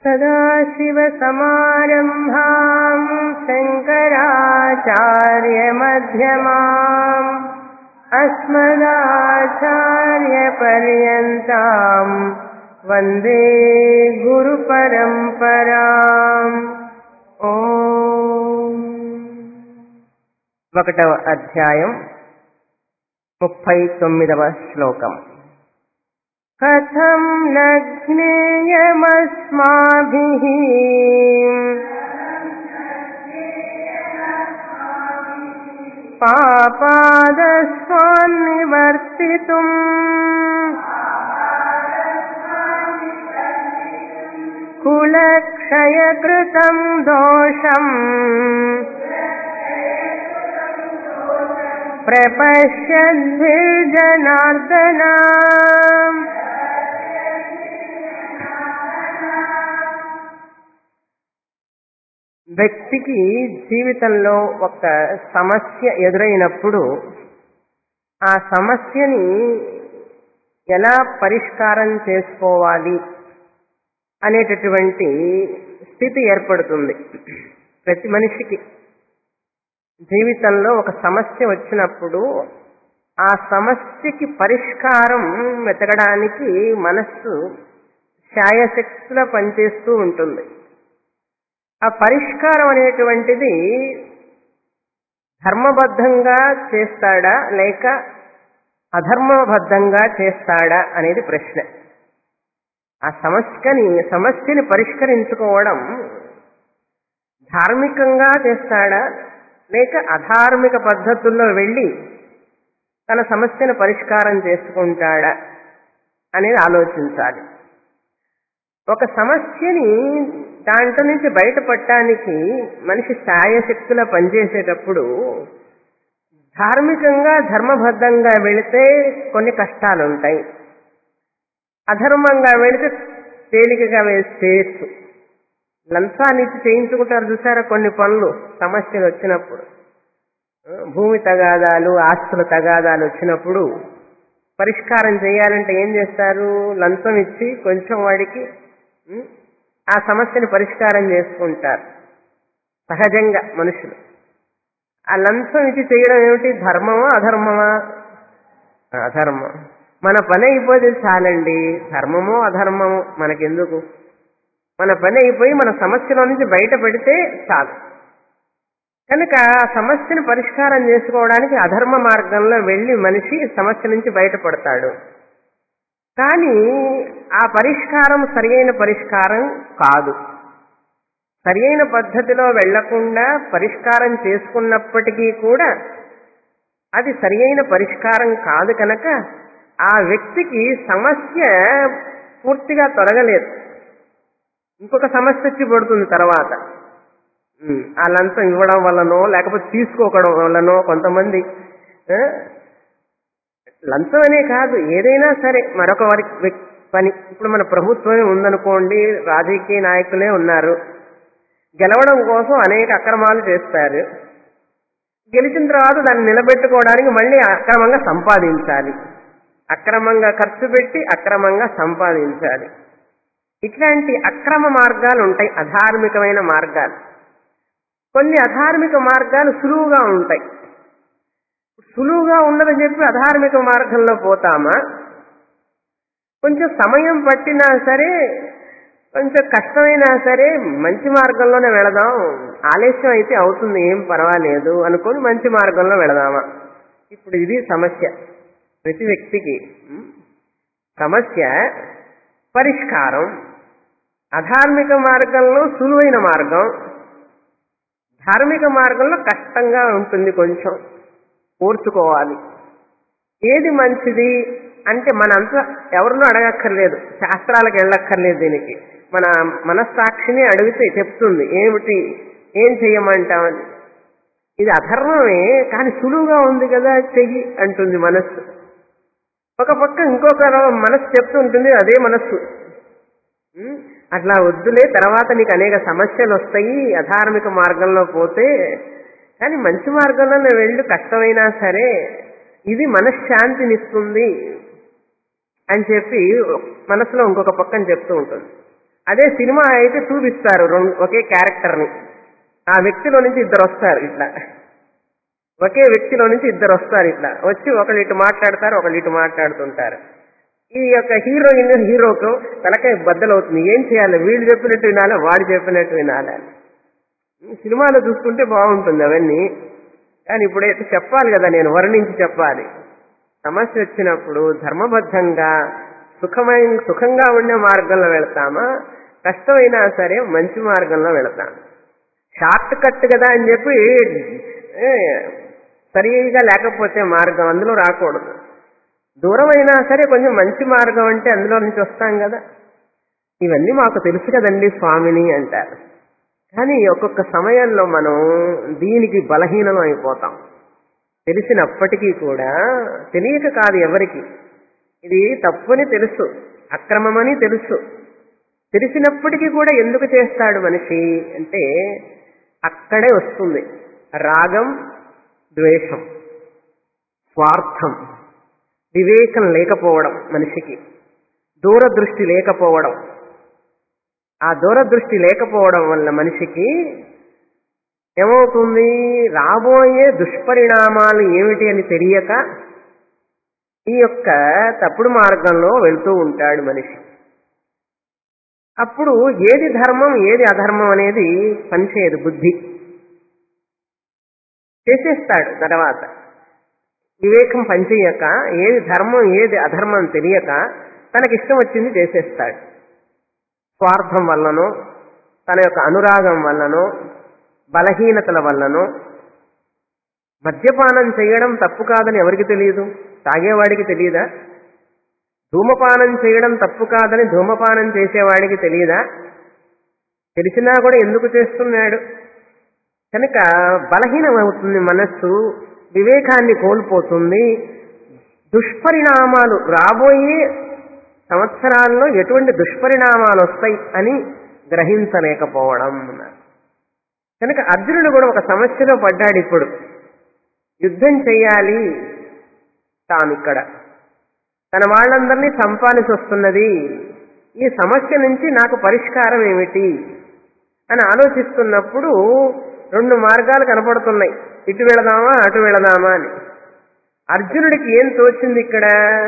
सदाशिवसमारम्भाम् शङ्कराचार्यमध्यमाम् अस्मदाचार्यपर्यन्ताम् वन्दे గురుపరంపరాం ఓం ఒకటవ అధ్యాయం ముప్పై తొమ్మిదవ శ్లోకం కథం న జ్ఞేయమస్మాభిः పాపాదస్వాన్నివర్తితుम् కులక్షయకృతం దోషం ప్రపశ్యద్భిర్జనార్దన వ్యక్తికి జీవితంలో ఒక సమస్య ఎదురైనప్పుడు ఆ సమస్యని ఎలా పరిష్కారం చేసుకోవాలి అనేటటువంటి స్థితి ఏర్పడుతుంది ప్రతి మనిషికి జీవితంలో ఒక సమస్య వచ్చినప్పుడు ఆ సమస్యకి పరిష్కారం వెతకడానికి మనస్సు శాయశక్తిలో పనిచేస్తూ ఉంటుంది ఆ పరిష్కారం అనేటువంటిది ధర్మబద్ధంగా చేస్తాడా లేక అధర్మబద్ధంగా చేస్తాడా అనేది ప్రశ్న ఆ సమస్యని సమస్యని పరిష్కరించుకోవడం ధార్మికంగా చేస్తాడా లేక అధార్మిక పద్ధతుల్లో వెళ్ళి తన సమస్యను పరిష్కారం చేసుకుంటాడా అనేది ఆలోచించాలి ఒక సమస్యని దాంట్లో నుంచి బయటపడటానికి మనిషి శాయశక్తుల పనిచేసేటప్పుడు ధార్మికంగా ధర్మబద్ధంగా వెళితే కొన్ని కష్టాలు ఉంటాయి అధర్మంగా వెళితే తేలికగా వేసేయచ్చు లంచాన్నిచ్చి చేయించుకుంటారు చూసారా కొన్ని పనులు సమస్యలు వచ్చినప్పుడు భూమి తగాదాలు ఆస్తుల తగాదాలు వచ్చినప్పుడు పరిష్కారం చేయాలంటే ఏం చేస్తారు లంచం ఇచ్చి కొంచెం వాడికి ఆ సమస్యని పరిష్కారం చేసుకుంటారు సహజంగా మనుషులు ఆ లంచం ఇచ్చి చేయడం ఏమిటి ధర్మమా అధర్మమా అధర్మం మన పని అయిపోతే చాలండి ధర్మమో అధర్మమో మనకెందుకు మన పని అయిపోయి మన సమస్యలో నుంచి బయటపడితే చాలు కనుక ఆ సమస్యను పరిష్కారం చేసుకోవడానికి అధర్మ మార్గంలో వెళ్ళి మనిషి సమస్య నుంచి బయటపడతాడు కానీ ఆ పరిష్కారం సరియైన పరిష్కారం కాదు సరియైన పద్ధతిలో వెళ్లకుండా పరిష్కారం చేసుకున్నప్పటికీ కూడా అది సరియైన పరిష్కారం కాదు కనుక ఆ వ్యక్తికి సమస్య పూర్తిగా తొలగలేదు ఇంకొక సమస్య వచ్చి పడుతుంది తర్వాత ఆ లంచం ఇవ్వడం వల్లనో లేకపోతే తీసుకోవడం వల్లనో కొంతమంది లంచం అనే కాదు ఏదైనా సరే మరొక వారి పని ఇప్పుడు మన ప్రభుత్వమే ఉందనుకోండి రాజకీయ నాయకులే ఉన్నారు గెలవడం కోసం అనేక అక్రమాలు చేస్తారు గెలిచిన తర్వాత దాన్ని నిలబెట్టుకోవడానికి మళ్ళీ అక్రమంగా సంపాదించాలి అక్రమంగా ఖర్చు పెట్టి అక్రమంగా సంపాదించాలి ఇట్లాంటి అక్రమ మార్గాలు ఉంటాయి అధార్మికమైన మార్గాలు కొన్ని అధార్మిక మార్గాలు సులువుగా ఉంటాయి సులువుగా ఉన్నదని చెప్పి అధార్మిక మార్గంలో పోతామా కొంచెం సమయం పట్టినా సరే కొంచెం కష్టమైనా సరే మంచి మార్గంలోనే వెళదాం ఆలస్యం అయితే అవుతుంది ఏం పర్వాలేదు అనుకొని మంచి మార్గంలో వెళదామా ఇప్పుడు ఇది సమస్య ప్రతి వ్యక్తికి సమస్య పరిష్కారం అధార్మిక మార్గంలో సులువైన మార్గం ధార్మిక మార్గంలో కష్టంగా ఉంటుంది కొంచెం ఓర్చుకోవాలి ఏది మంచిది అంటే మనంతా ఎవరినో అడగక్కర్లేదు శాస్త్రాలకు వెళ్ళక్కర్లేదు దీనికి మన మనస్సాక్షిని అడిగితే చెప్తుంది ఏమిటి ఏం చెయ్యమంటామని ఇది అధర్మమే కానీ సులువుగా ఉంది కదా చెయ్యి అంటుంది మనస్సు ఒక పక్క ఇంకొక మనస్సు చెప్తుంటుంది అదే మనస్సు ఉం? అట్లా వద్దులే తర్వాత నీకు అనేక సమస్యలు వస్తాయి అధార్మిక మార్గంలో పోతే కానీ మంచి మార్గంలో వెళ్ళు కష్టమైనా సరే ఇది మనశ్శాంతినిస్తుంది అని చెప్పి మనసులో ఇంకొక పక్కన చెప్తూ ఉంటుంది అదే సినిమా అయితే చూపిస్తారు రెండు ఒకే క్యారెక్టర్ని ఆ వ్యక్తిలో నుంచి ఇద్దరు వస్తారు ఇట్లా ఒకే వ్యక్తిలో నుంచి ఇద్దరు వస్తారు ఇట్లా వచ్చి ఒకళ్ళు ఇటు మాట్లాడతారు ఒకళ్ళు ఇటు మాట్లాడుతుంటారు ఈ యొక్క హీరోయిన్ హీరోకు తలకాయ బద్దలవుతుంది ఏం చేయాలి వీళ్ళు చెప్పినట్టు వినాలి వాడు చెప్పినట్టు వినాలి ఈ సినిమాలో చూసుకుంటే బాగుంటుంది అవన్నీ కానీ ఇప్పుడైతే చెప్పాలి కదా నేను వర్ణించి చెప్పాలి సమస్య వచ్చినప్పుడు ధర్మబద్ధంగా సుఖమైన సుఖంగా ఉండే మార్గంలో వెళ్తామా కష్టమైనా సరే మంచి మార్గంలో వెళతాం షార్ట్ కట్ కదా అని చెప్పి ఏ, సరిగా లేకపోతే మార్గం అందులో రాకూడదు దూరమైనా సరే కొంచెం మంచి మార్గం అంటే అందులో నుంచి వస్తాం కదా ఇవన్నీ మాకు తెలుసు కదండి స్వామిని అంటారు కానీ ఒక్కొక్క సమయంలో మనం దీనికి బలహీనం అయిపోతాం తెలిసినప్పటికీ కూడా తెలియక కాదు ఎవరికి ఇది తప్పని తెలుసు అక్రమమని తెలుసు తెలిసినప్పటికీ కూడా ఎందుకు చేస్తాడు మనిషి అంటే అక్కడే వస్తుంది రాగం ద్వేషం స్వార్థం వివేకం లేకపోవడం మనిషికి దూరదృష్టి లేకపోవడం ఆ దూరదృష్టి లేకపోవడం వల్ల మనిషికి ఏమవుతుంది రాబోయే దుష్పరిణామాలు ఏమిటి అని తెలియక ఈ యొక్క తప్పుడు మార్గంలో వెళ్తూ ఉంటాడు మనిషి అప్పుడు ఏది ధర్మం ఏది అధర్మం అనేది పనిచేయదు బుద్ధి చేసేస్తాడు తర్వాత వివేకం పనిచేయక ఏది ధర్మం ఏది అధర్మం తెలియక తనకిష్టం వచ్చింది చేసేస్తాడు స్వార్థం వల్లనో తన యొక్క అనురాగం వల్లనో బలహీనతల వల్లనో మద్యపానం చేయడం తప్పు కాదని ఎవరికి తెలియదు తాగేవాడికి తెలియదా ధూమపానం చేయడం తప్పు కాదని ధూమపానం చేసేవాడికి తెలియదా తెలిసినా కూడా ఎందుకు చేస్తున్నాడు కనుక బలహీనమవుతుంది మనస్సు వివేకాన్ని కోల్పోతుంది దుష్పరిణామాలు రాబోయే సంవత్సరాల్లో ఎటువంటి దుష్పరిణామాలు వస్తాయి అని గ్రహించలేకపోవడం అన్నారు కనుక అర్జునుడు కూడా ఒక సమస్యలో పడ్డాడు ఇప్పుడు యుద్ధం చేయాలి తాను ఇక్కడ తన వాళ్ళందరినీ చంపాల్సి వస్తున్నది ఈ సమస్య నుంచి నాకు పరిష్కారం ఏమిటి అని ఆలోచిస్తున్నప్పుడు రెండు మార్గాలు కనపడుతున్నాయి ఇటు వెళదామా అటు వెళదామా అని అర్జునుడికి ఏం తోచింది ఇక్కడ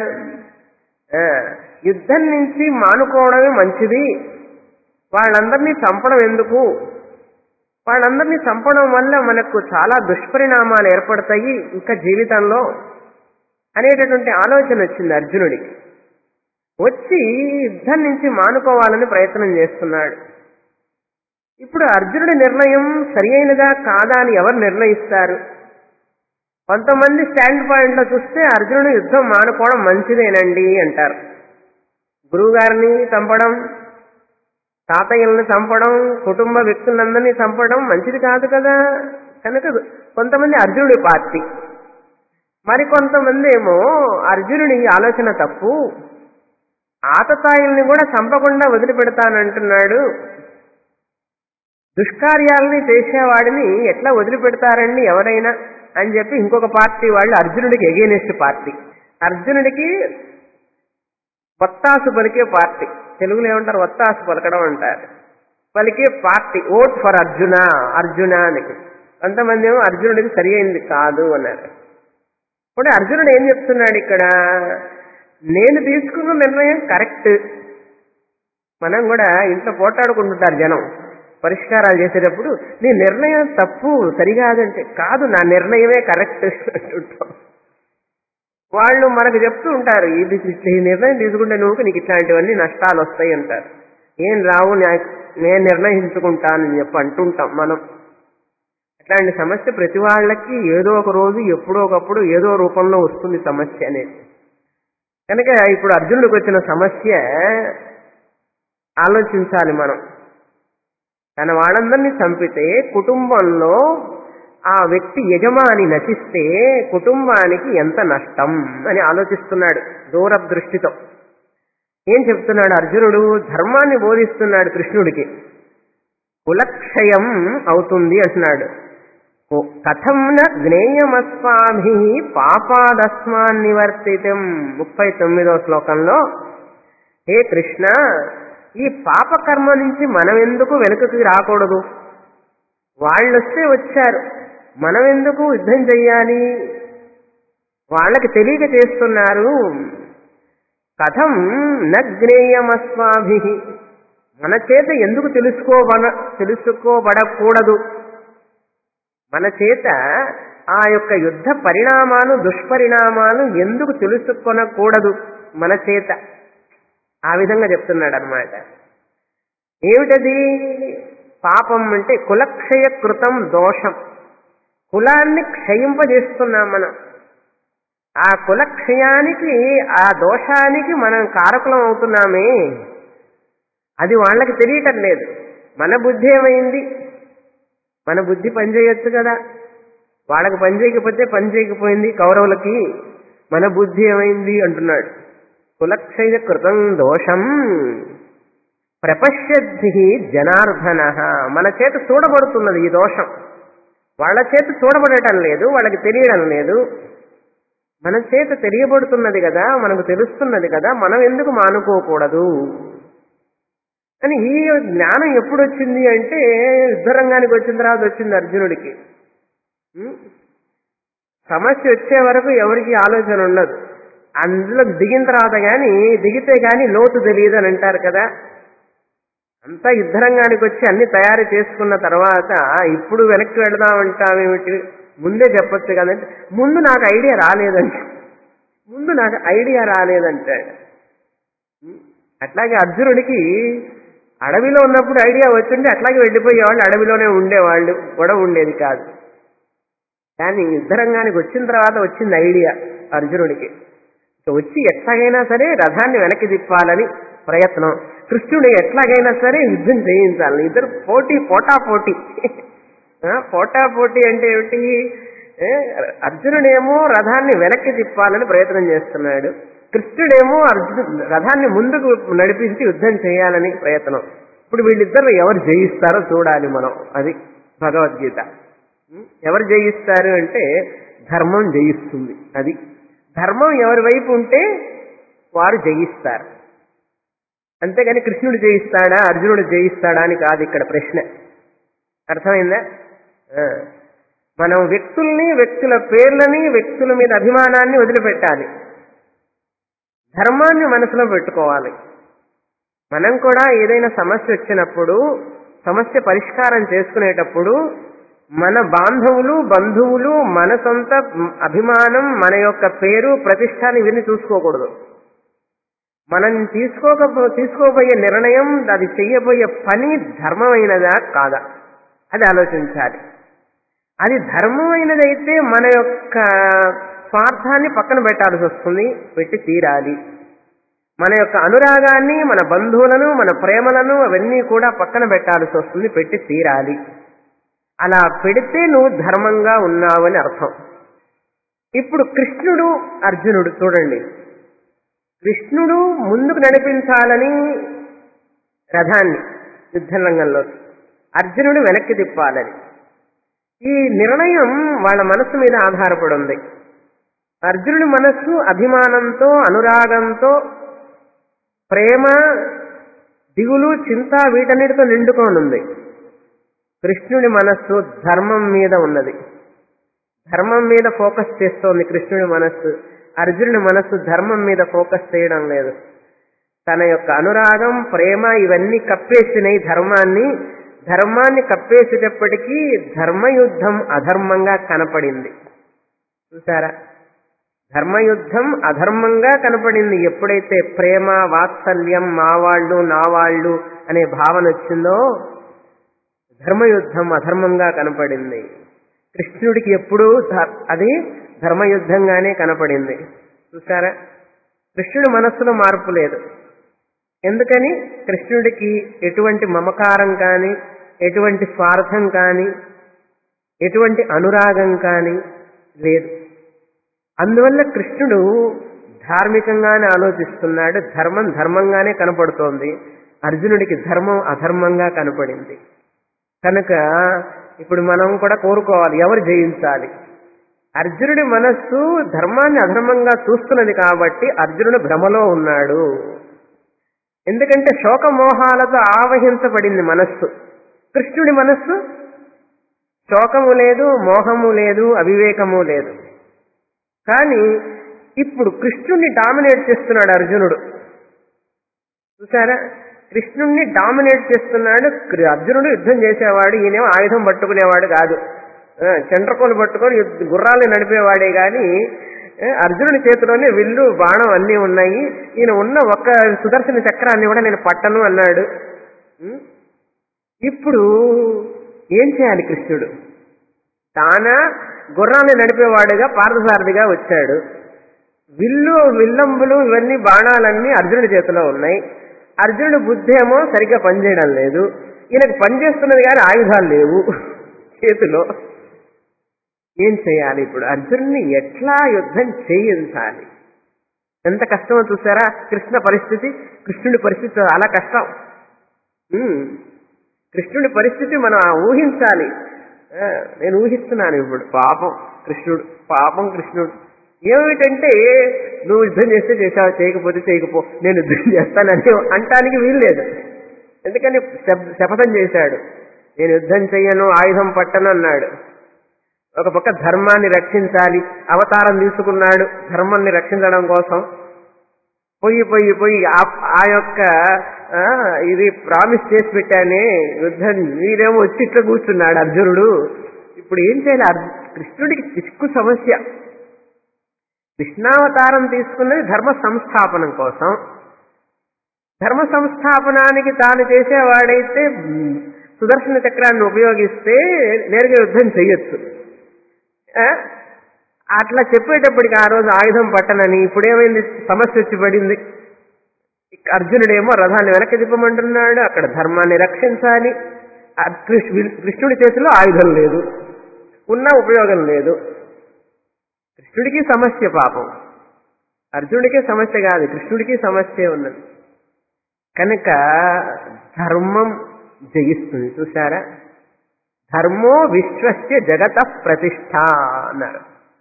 ఆ, యుద్ధం నుంచి మానుకోవడమే మంచిది వాళ్ళందరినీ చంపడం ఎందుకు వాళ్ళందరినీ చంపడం వల్ల మనకు చాలా దుష్పరిణామాలు ఏర్పడతాయి ఇంకా జీవితంలో అనేటటువంటి ఆలోచన వచ్చింది అర్జునుడికి వచ్చి యుద్ధం నుంచి మానుకోవాలని ప్రయత్నం చేస్తున్నాడు ఇప్పుడు అర్జునుడి నిర్ణయం సరి అయినదా కాదా అని ఎవరు నిర్ణయిస్తారు కొంతమంది స్టాండ్ పాయింట్ లో చూస్తే అర్జునుడు యుద్ధం మానుకోవడం మంచిదేనండి అంటారు గురువుగారిని చంపడం తాతయ్యలను చంపడం కుటుంబ వ్యక్తులందరినీ చంపడం మంచిది కాదు కదా కనుక కొంతమంది అర్జునుడి పార్టీ మరి కొంతమంది ఏమో అర్జునుడి ఆలోచన తప్పు ఆతతాయిల్ని కూడా చంపకుండా వదిలిపెడతానంటున్నాడు దుష్కార్యాలని చేసేవాడిని ఎట్లా వదిలిపెడతారండి ఎవరైనా అని చెప్పి ఇంకొక పార్టీ వాళ్ళు అర్జునుడికి ఎగేనెస్ట్ పార్టీ అర్జునుడికి వత్తాసు పలికే పార్టీ తెలుగులో ఏమంటారు వత్తాసు పలకడం అంటారు పలికే party vote for Arjuna Arjuna అని కొంతమంది ఏమో అర్జునుడికి సరి అయింది కాదు అన్నారు ఇప్పుడు అర్జునుడు ఏం చెప్తున్నాడు ఇక్కడ నేను తీసుకున్న నిర్ణయం కరెక్ట్ మనం కూడా ఇంట్లో పోటాడుకుంటుంటారు జనం పరిష్కారాలు చేసేటప్పుడు నీ నిర్ణయం తప్పు సరికాదంటే కాదు నా నిర్ణయమే కరెక్ట్ అంటుంటాం వాళ్ళు మనకు చెప్తూ ఉంటారు ఇది ఈ నిర్ణయం తీసుకుంటే నువ్వు నీకు ఇట్లాంటివన్నీ నష్టాలు వస్తాయి అంటారు ఏం రావు నా- నేను నిర్ణయించుకుంటానని చెప్పి అంటుంటాం మనం అట్లాంటి సమస్య ప్రతి వాళ్ళకి ఏదో ఒక రోజు ఎప్పుడో ఒకప్పుడు ఏదో రూపంలో వస్తుంది సమస్య అనేది కనుక ఇప్పుడు అర్జునుడికి వచ్చిన సమస్య ఆలోచించాలి మనం తన వాళ్ళందరినీ చంపితే కుటుంబంలో ఆ వ్యక్తి యజమాని నశిస్తే కుటుంబానికి ఎంత నష్టం అని ఆలోచిస్తున్నాడు దూరదృష్టితో ఏం చెప్తున్నాడు అర్జునుడు ధర్మాన్ని బోధిస్తున్నాడు కృష్ణుడికి కులక్షయం అవుతుంది అంటున్నాడు కు- కథం న జ్ఞేయమస్మాభి పాపాదస్మాన్ నివర్తితం ముప్పై తొమ్మిదో శ్లోకంలో హే కృష్ణ ఈ పాపకర్మ నుంచి మనం ఎందుకు వెనుకకి రాకూడదు వాళ్ళు వస్తే వచ్చారు మనం ఎందుకు యుద్ధం చెయ్యాలి వాళ్ళకి తెలియక చేస్తున్నారు కథం నగ్నేయమస్మాభి మన చేత ఎందుకు తెలుసుకోబడ తెలుసుకోబడకూడదు మన చేత ఆ యొక్క యుద్ధ పరిణామాలు దుష్పరిణామాలు ఎందుకు తెలుసుకొనకూడదు మన చేత ఆ విధంగా చెప్తున్నాడు అనమాట ఏమిటది పాపం అంటే కులక్షయ కృతం దోషం కులాన్ని క్షయింపజేస్తున్నాం మనం ఆ కులక్షయానికి ఆ దోషానికి మనం కారకులం అవుతున్నామే అది వాళ్ళకి తెలియటం లేదు మన బుద్ధి ఏమైంది మన బుద్ధి పనిచేయొచ్చు కదా వాళ్ళకి పని చేయకపోతే పని చేయకపోయింది కౌరవులకి మన బుద్ధి ఏమైంది అంటున్నాడు కులక్షయ కృతం దోషం ప్రపశ్యద్ధి జనార్దన మన చేత చూడబడుతున్నది ఈ దోషం వాళ్ళ చేత చూడబడటం లేదు వాళ్ళకి తెలియడం లేదు మన చేత తెలియబడుతున్నది కదా మనకు తెలుస్తున్నది కదా మనం ఎందుకు మానుకోకూడదు అని ఈ జ్ఞానం ఎప్పుడు వచ్చింది అంటే యుద్ధరంగానికి వచ్చిన తర్వాత వచ్చింది అర్జునుడికి ఉం? సమస్య వచ్చే వరకు ఎవరికి ఆలోచన ఉండదు అందులో దిగిన తర్వాత కానీ దిగితే కానీ లోతు తెలియదు అని అంటారు కదా అంతా యుద్ధరంగానికి వచ్చి అన్ని తయారు చేసుకున్న తర్వాత ఇప్పుడు వెనక్కి వెళదామంటామేమిటి ముందే చెప్పొచ్చు కదంటే ముందు నాకు ఐడియా రాలేదంట ముందు నాకు ఐడియా రాలేదంటాడు ఉం? అట్లాగే అర్జునుడికి అడవిలో ఉన్నప్పుడు ఐడియా వచ్చింటే అట్లాగే వెళ్ళిపోయేవాళ్ళు అడవిలోనే ఉండేవాళ్ళు గొడవ ఉండేది కాదు కానీ యుద్ధరంగానికి వచ్చిన తర్వాత వచ్చింది ఐడియా అర్జునుడికి ఇక వచ్చి ఎట్లాగైనా సరే రథాన్ని వెనక్కి తిప్పాలని ప్రయత్నం కృష్ణుడు ఎట్లాగైనా సరే యుద్ధం చేయించాలి ఇద్దరు పోటీ పోటా పోటీ ఆ, పోటా పోటీ అంటే ఏమిటి ఏ, అర్జునుడేమో రథాన్ని వెనక్కి తిప్పాలని ప్రయత్నం చేస్తున్నాడు కృష్ణుడేమో అర్జును రథాన్ని ముందుకు నడిపించి యుద్ధం చేయాలని ప్రయత్నం ఇప్పుడు వీళ్ళిద్దరు ఎవరు జయిస్తారో చూడాలి మనం అది భగవద్గీత ఉం? ఎవరు జయిస్తారు అంటే ధర్మం జయిస్తుంది అది ధర్మం ఎవరి వైపు ఉంటే వారు జయిస్తారు అంతేగాని కృష్ణుడు జయిస్తాడా అర్జునుడు జయిస్తాడా అని కాదు ఇక్కడ ప్రశ్న అర్థమైందా ఆ. మనం వ్యక్తుల్ని వ్యక్తుల పేర్లని వ్యక్తుల మీద అభిమానాన్ని వదిలిపెట్టాలి ధర్మాన్ని మనసులో పెట్టుకోవాలి మనం కూడా ఏదైనా సమస్య వచ్చినప్పుడు సమస్య పరిష్కారం చేసుకునేటప్పుడు మన బాంధవులు బంధువులు మన సొంత అభిమానం మన యొక్క పేరు ప్రతిష్టాన్ని ఇవన్నీ చూసుకోకూడదు మనం తీసుకోక తీసుకోబోయే నిర్ణయం అది చెయ్యబోయే పని ధర్మమైనదా కాదా అది ఆలోచించాలి అది ధర్మమైనదైతే మన యొక్క స్వార్థాన్ని పక్కన పెట్టాల్సి వస్తుంది పెట్టి తీరాలి మన యొక్క అనురాగాన్ని మన బంధువులను మన ప్రేమలను అవన్నీ కూడా పక్కన పెట్టాల్సి వస్తుంది పెట్టి తీరాలి అలా పెడితే నువ్వు ధర్మంగా ఉన్నావని అర్థం ఇప్పుడు కృష్ణుడు అర్జునుడు చూడండి కృష్ణుడు ముందుకు నడిపించాలని రథాన్ని యుద్ధరంగంలో అర్జునుడు వెనక్కి తిప్పాలని ఈ నిర్ణయం వాళ్ళ మనస్సు మీద ఆధారపడి ఉంది అర్జునుడి మనస్సు అభిమానంతో అనురాగంతో ప్రేమ దిగులు చింత వీటన్నిటితో నిండుకొని ఉంది కృష్ణుడి మనస్సు ధర్మం మీద ఉన్నది ధర్మం మీద ఫోకస్ చేస్తోంది కృష్ణుడి మనస్సు అర్జునుడి మనస్సు ధర్మం మీద ఫోకస్ చేయడం లేదు తన యొక్క అనురాగం ప్రేమ ఇవన్నీ కప్పేసినాయి ధర్మాన్ని ధర్మాన్ని కప్పేసేటప్పటికీ ధర్మయుద్ధం అధర్మంగా కనపడింది చూసారా ధర్మయుద్ధం అధర్మంగా కనపడింది ఎప్పుడైతే ప్రేమ వాత్సల్యం మా వాళ్ళు నా వాళ్ళు అనే భావన వచ్చిందో ధర్మయుద్ధం అధర్మంగా కనపడింది కృష్ణుడికి ఎప్పుడూ ధ- అది ధర్మయుద్ధంగానే కనపడింది చూసారా కృష్ణుడి మనస్సులో మార్పు లేదు ఎందుకని కృష్ణుడికి ఎటువంటి మమకారం కానీ ఎటువంటి స్వార్థం కానీ ఎటువంటి అనురాగం కానీ లేదు అందువల్ల కృష్ణుడు ధార్మికంగానే ఆలోచిస్తున్నాడు ధర్మం ధర్మంగానే కనపడుతోంది అర్జునుడికి ధర్మం అధర్మంగా కనపడింది కనుక ఇప్పుడు మనం కూడా కోరుకోవాలి ఎవరు జయించాలి అర్జునుడి మనస్సు ధర్మాన్ని అధర్మంగా చూస్తున్నది కాబట్టి అర్జునుడు భ్రమలో ఉన్నాడు ఎందుకంటే శోకమోహాలతో ఆవహించబడింది మనస్సు కృష్ణుడి మనస్సు శోకము లేదు మోహము లేదు అవివేకము లేదు కానీ ఇప్పుడు కృష్ణుణ్ణి డామినేట్ చేస్తున్నాడు అర్జునుడు చూసారా కృష్ణుణ్ణి డామినేట్ చేస్తున్నాడు కృ- అర్జునుడు యుద్ధం చేసేవాడు ఈయనేమో ఆయుధం పట్టుకునేవాడు కాదు ఆ, చండ్రకోలు పట్టుకొని యుద్ధ- గుర్రాల్ని నడిపేవాడే గాని ఆ, అర్జునుడి చేతిలోనే విల్లు బాణం అన్నీ ఉన్నాయి ఈయన ఉన్న ఒక్క సుదర్శన చక్రాన్ని కూడా నేను పట్టను అన్నాడు ఉం? ఇప్పుడు ఏం చేయాలి కృష్ణుడు తానా గుర్రాన్ని నడిపేవాడుగా పార్థసారథిగా వచ్చాడు విల్లు విల్లంబులు ఇవన్నీ బాణాలన్నీ అర్జునుడి చేతిలో ఉన్నాయి అర్జునుడి బుద్ధి ఏమో సరిగ్గా పనిచేయడం లేదు ఈయనకు పనిచేస్తున్నది కానీ ఆయుధాలు లేవు చేతిలో ఏం చేయాలి ఇప్పుడు అర్జునుడిని ఎట్లా యుద్ధం చేయించాలి ఎంత కష్టమో చూసారా కృష్ణ పరిస్థితి కృష్ణుడి పరిస్థితి చాలా కష్టం ఉమ్. కృష్ణుడి పరిస్థితి మనం ఊహించాలి ఆ, నేను ఊహిస్తున్నాను ఇప్పుడు పాపం కృష్ణుడు పాపం కృష్ణుడు ఏమిటంటే నువ్వు యుద్ధం చేస్తే చేసావు చేయకపోతే చేయకపో నేను యుద్ధం చేస్తానని అంటానికి వీల్లేదు ఎందుకని శప- శపథం చేశాడు నేను యుద్ధం చెయ్యను ఆయుధం పట్టను అన్నాడు ఒక పక్క ధర్మాన్ని రక్షించాలి అవతారం తీసుకున్నాడు ధర్మాన్ని రక్షించడం కోసం పొయ్యి పొయ్యి పొయ్యి ఆ- ఆ యొక్క ఆ, ఇది ప్రామిస్ చేసి పెట్టానే యుద్ధం వీరేమో వచ్చి ఇట్లా కూర్చున్నాడు అర్జునుడు ఇప్పుడు ఏం చేయాలి అర్జు- కృష్ణుడికి చిక్కు సమస్య కృష్ణావతారం తీసుకున్నది ధర్మ సంస్థాపనం కోసం ధర్మ సంస్థాపనానికి తాను చేసేవాడైతే మ్, సుదర్శన చక్రాన్ని ఉపయోగిస్తే నేరుగా యుద్ధం చెయ్యొచ్చు ఆ? అట్లా చెప్పేటప్పటికి ఆ రోజు ఆయుధం పట్టనని ఇప్పుడేమైంది సమస్య వచ్చి పడింది ఇక అర్జునుడేమో రథాన్ని వెనక్కి తిప్పమంటున్నాడు అక్కడ ధర్మాన్ని రక్షించాలి ఆ కృష్ణ- కృష్ణుడి చేతిలో ఆయుధం లేదు ఉన్న ఉపయోగం లేదు కృష్ణుడికి సమస్య పాపం అర్జునుడికే సమస్య కాదు కృష్ణుడికి సమస్య ఉన్నది కనుక ధర్మం జయిస్తుంది చూసారా ధర్మో విశ్వస్య జగత ప్రతిష్ట అన్నారు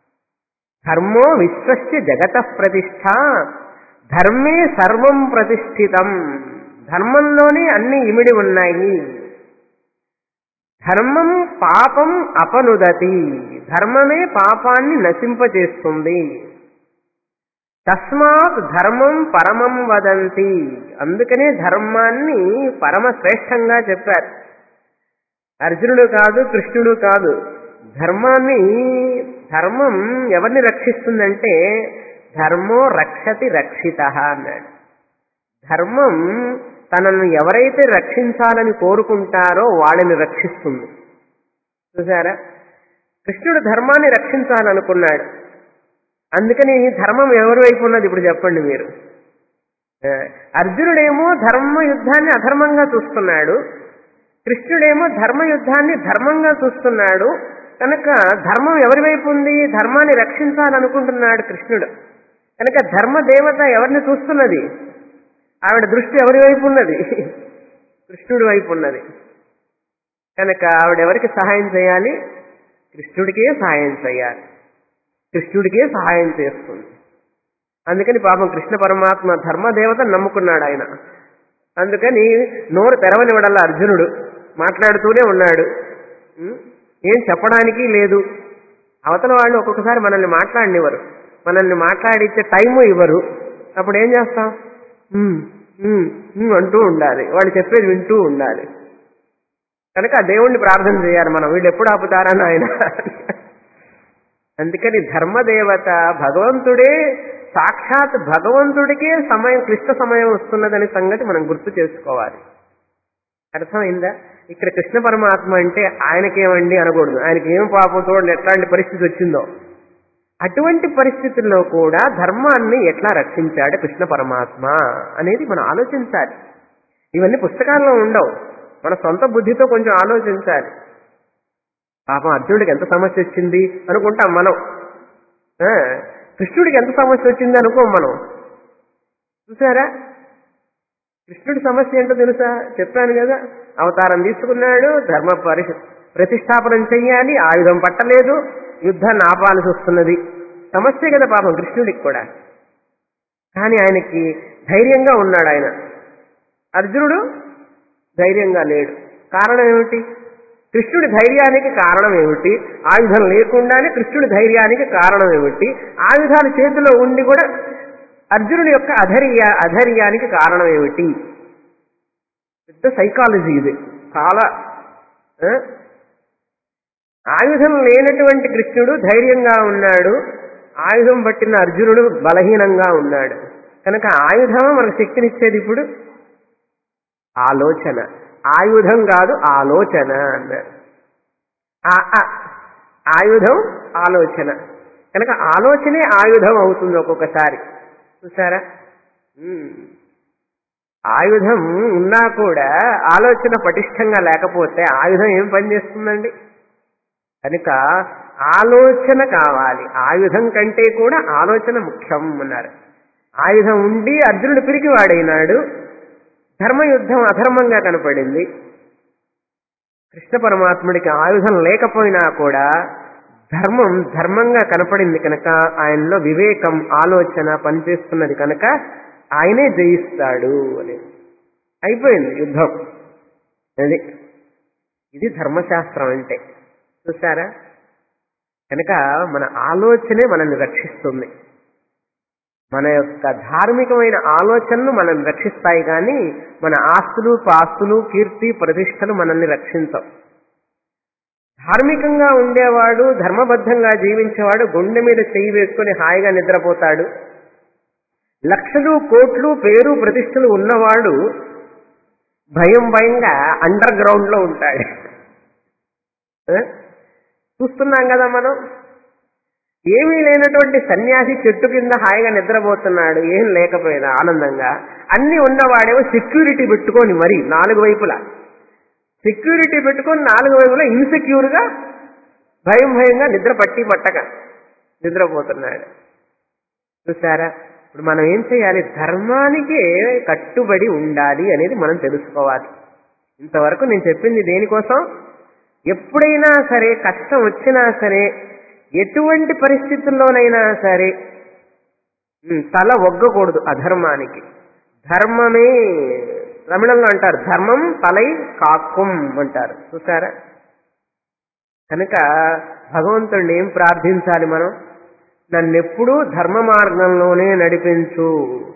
ధర్మో విశ్వస్య జగత ప్రతిష్ట ధర్మే సర్వం ప్రతిష్ఠితం ధర్మంలోనే అన్ని ఇమిడి ఉన్నాయి ధర్మం పాపం అపనుదతి ధర్మమే పాపాన్ని నశింపజేస్తుంది తస్మాత్ ధర్మం పరమం వదంతి అందుకనే ధర్మాన్ని పరమ శ్రేష్టంగా చెప్పారు అర్జునుడు కాదు కృష్ణుడు కాదు ధర్మాన్ని ధర్మం ఎవరిని రక్షిస్తుందంటే ధర్మో రక్షతి రక్షిత అన్నాడు ధర్మం తనను ఎవరైతే రక్షించాలని కోరుకుంటారో వాళ్ళని రక్షిస్తుంది చూసారా కృష్ణుడు ధర్మాన్ని రక్షించాలనుకున్నాడు అందుకని ధర్మం ఎవరి వైపు ఉన్నది ఇప్పుడు చెప్పండి మీరు ఆ, అర్జునుడేమో ధర్మ యుద్ధాన్ని అధర్మంగా చూస్తున్నాడు కృష్ణుడేమో ధర్మ యుద్ధాన్ని ధర్మంగా చూస్తున్నాడు కనుక ధర్మం ఎవరి వైపు ఉంది ధర్మాన్ని రక్షించాలనుకుంటున్నాడు కృష్ణుడు కనుక ధర్మ దేవత ఎవరిని చూస్తున్నది ఆవిడ దృష్టి ఎవరి వైపు ఉన్నది కృష్ణుడి వైపు ఉన్నది కనుక ఆవిడ ఎవరికి సహాయం చేయాలి కృష్ణుడికే సహాయం చేయాలి కృష్ణుడికే సహాయం చేస్తుంది అందుకని పాపం కృష్ణ పరమాత్మ ధర్మదేవత నమ్ముకున్నాడు ఆయన అందుకని నోరు తెరవనివ్వడల్లా అర్జునుడు మాట్లాడుతూనే ఉన్నాడు ఉం? ఏం చెప్పడానికి లేదు అవతల వాళ్ళు ఒక్కొక్కసారి మనల్ని మాట్లాడనివ్వరు మనల్ని మాట్లాడిచ్చే టైము ఇవ్వరు అప్పుడు ఏం చేస్తాం ఉం, ఉం, ఉం అంటూ ఉండాలి వాళ్ళు చెప్పేది వింటూ ఉండాలి కనుక ఆ దేవుణ్ణి ప్రార్థన చేయాలి మనం వీళ్ళు ఎప్పుడు ఆపుతారని ఆయన అందుకని ధర్మదేవత భగవంతుడే సాక్షాత్ భగవంతుడికే సమయం క్లిష్ట సమయం వస్తున్నదనే సంగతి మనం గుర్తు చేసుకోవాలి అర్థమైందా ఇక్కడ కృష్ణ పరమాత్మ అంటే ఆయనకేమండి అనకూడదు ఆయనకి ఏం పాపం చూడండి ఎట్లాంటి పరిస్థితి వచ్చిందో అటువంటి పరిస్థితుల్లో కూడా ధర్మాన్ని ఎట్లా రక్షించాడు కృష్ణ పరమాత్మ అనేది మనం ఆలోచించాలి ఇవన్నీ పుస్తకాల్లో ఉండవు మన సొంత బుద్ధితో కొంచెం ఆలోచించాలి పాపం అర్జునుడికి ఎంత సమస్య వచ్చింది అనుకుంటాం మనం ఆ, కృష్ణుడికి ఎంత సమస్య వచ్చింది అనుకోం మనం చూసారా కృష్ణుడి సమస్య ఏంటో తెలుసా చెప్పాను కదా అవతారం తీసుకున్నాడు ధర్మ పరి ప్రతిష్టాపనం చెయ్యాలి ఆయుధం పట్టలేదు యుద్ధాన్ని ఆపాల్సి వస్తున్నది సమస్య కదా పాపం కృష్ణుడికి కూడా కానీ ఆయనకి ధైర్యంగా ఉన్నాడు ఆయన అర్జునుడు ధైర్యంగా లేడు కారణం ఏమిటి కృష్ణుడి ధైర్యానికి కారణం ఏమిటి ఆయుధం లేకుండానే కృష్ణుడి ధైర్యానికి కారణం ఏమిటి ఆయుధాలు చేతిలో ఉండి కూడా అర్జునుడి యొక్క అధైర్య అధైర్యానికి కారణం ఏమిటి పెద్ద సైకాలజీ ఇది చాలా ఆ? ఆయుధం లేనటువంటి కృష్ణుడు ధైర్యంగా ఉన్నాడు ఆయుధం పట్టిన అర్జునుడు బలహీనంగా ఉన్నాడు కనుక ఆయుధం మనకు శక్తినిచ్చేది ఇప్పుడు ఆలోచన ఆయుధం కాదు ఆలోచన అన్నారు ఆ ఆ, ఆయుధం ఆలోచన కనుక ఆలోచనే ఆయుధం అవుతుంది ఒక్కొక్కసారి చూసారా ఉమ్. ఆయుధం ఉన్నా కూడా ఆలోచన పటిష్టంగా లేకపోతే ఆయుధం ఏం పని చేస్తుందండి కనుక ఆలోచన కావాలి ఆయుధం కంటే కూడా ఆలోచన ముఖ్యం అన్నారు ఆయుధం ఉండి అర్జునుడు పిరికి వాడైనాడు ధర్మయుద్ధం అధర్మంగా కనపడింది కృష్ణ పరమాత్ముడికి ఆయుధం లేకపోయినా కూడా ధర్మం ధర్మంగా కనపడింది కనుక ఆయనలో వివేకం ఆలోచన పనిచేస్తున్నది కనుక ఆయనే జయిస్తాడు అని అయిపోయింది యుద్ధం అది ఇది ధర్మశాస్త్రం అంటే చూసారా కనుక మన ఆలోచనే మనల్ని రక్షిస్తుంది మన యొక్క ధార్మికమైన ఆలోచనలు మనల్ని రక్షిస్తాయి కానీ మన ఆస్తులు పాస్తులు కీర్తి ప్రతిష్టలు మనల్ని రక్షించవు ధార్మికంగా ఉండేవాడు ధర్మబద్ధంగా జీవించేవాడు గుండె మీద చెయ్యి వేసుకొని హాయిగా నిద్రపోతాడు లక్షలు కోట్లు పేరు ప్రతిష్టలు ఉన్నవాడు భయం భయంగా అండర్ గ్రౌండ్ లో ఉంటాడు ఆ? చూస్తున్నాం కదా మనం ఏమీ లేనటువంటి సన్యాసి చెట్టు కింద హాయిగా నిద్రపోతున్నాడు ఏం లేకపోయినా ఆనందంగా అన్ని ఉన్నవాడేమో సెక్యూరిటీ పెట్టుకొని మరి నాలుగు వైపులా సెక్యూరిటీ పెట్టుకొని నాలుగు వైపులా ఇన్సెక్యూర్ గా భయం భయంగా నిద్ర పట్టి పట్టక నిద్రపోతున్నాడు చూసారా ఇప్పుడు మనం ఏం చేయాలి ధర్మానికే కట్టుబడి ఉండాలి అనేది మనం తెలుసుకోవాలి ఇంతవరకు నేను చెప్పింది దేనికోసం ఎప్పుడైనా సరే కష్టం వచ్చినా సరే ఎటువంటి పరిస్థితుల్లోనైనా సరే ఉమ్, తల ఒగ్గకూడదు అధర్మానికి ధర్మమే తమిళంలో అంటారు ధర్మం తలై కాక్కుం అంటారు చూసారా కనుక భగవంతుడిని ఏం ప్రార్థించాలి మనం నన్నెప్పుడూ ధర్మ మార్గంలోనే నడిపించు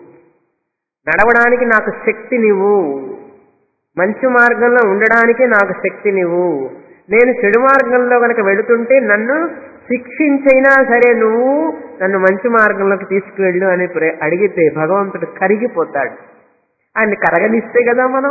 నడవడానికి నాకు శక్తి నీవు మంచి మార్గంలో ఉండడానికి నాకు శక్తి నీవు నేను చెడు మార్గంలో కనుక వెళుతుంటే నన్ను శిక్షించైనా సరే నువ్వు నన్ను మంచి మార్గంలోకి తీసుకువెళ్ళు అని ప్రే- అడిగితే భగవంతుడు కరిగిపోతాడు ఆయన కరగనిస్తే కదా మనం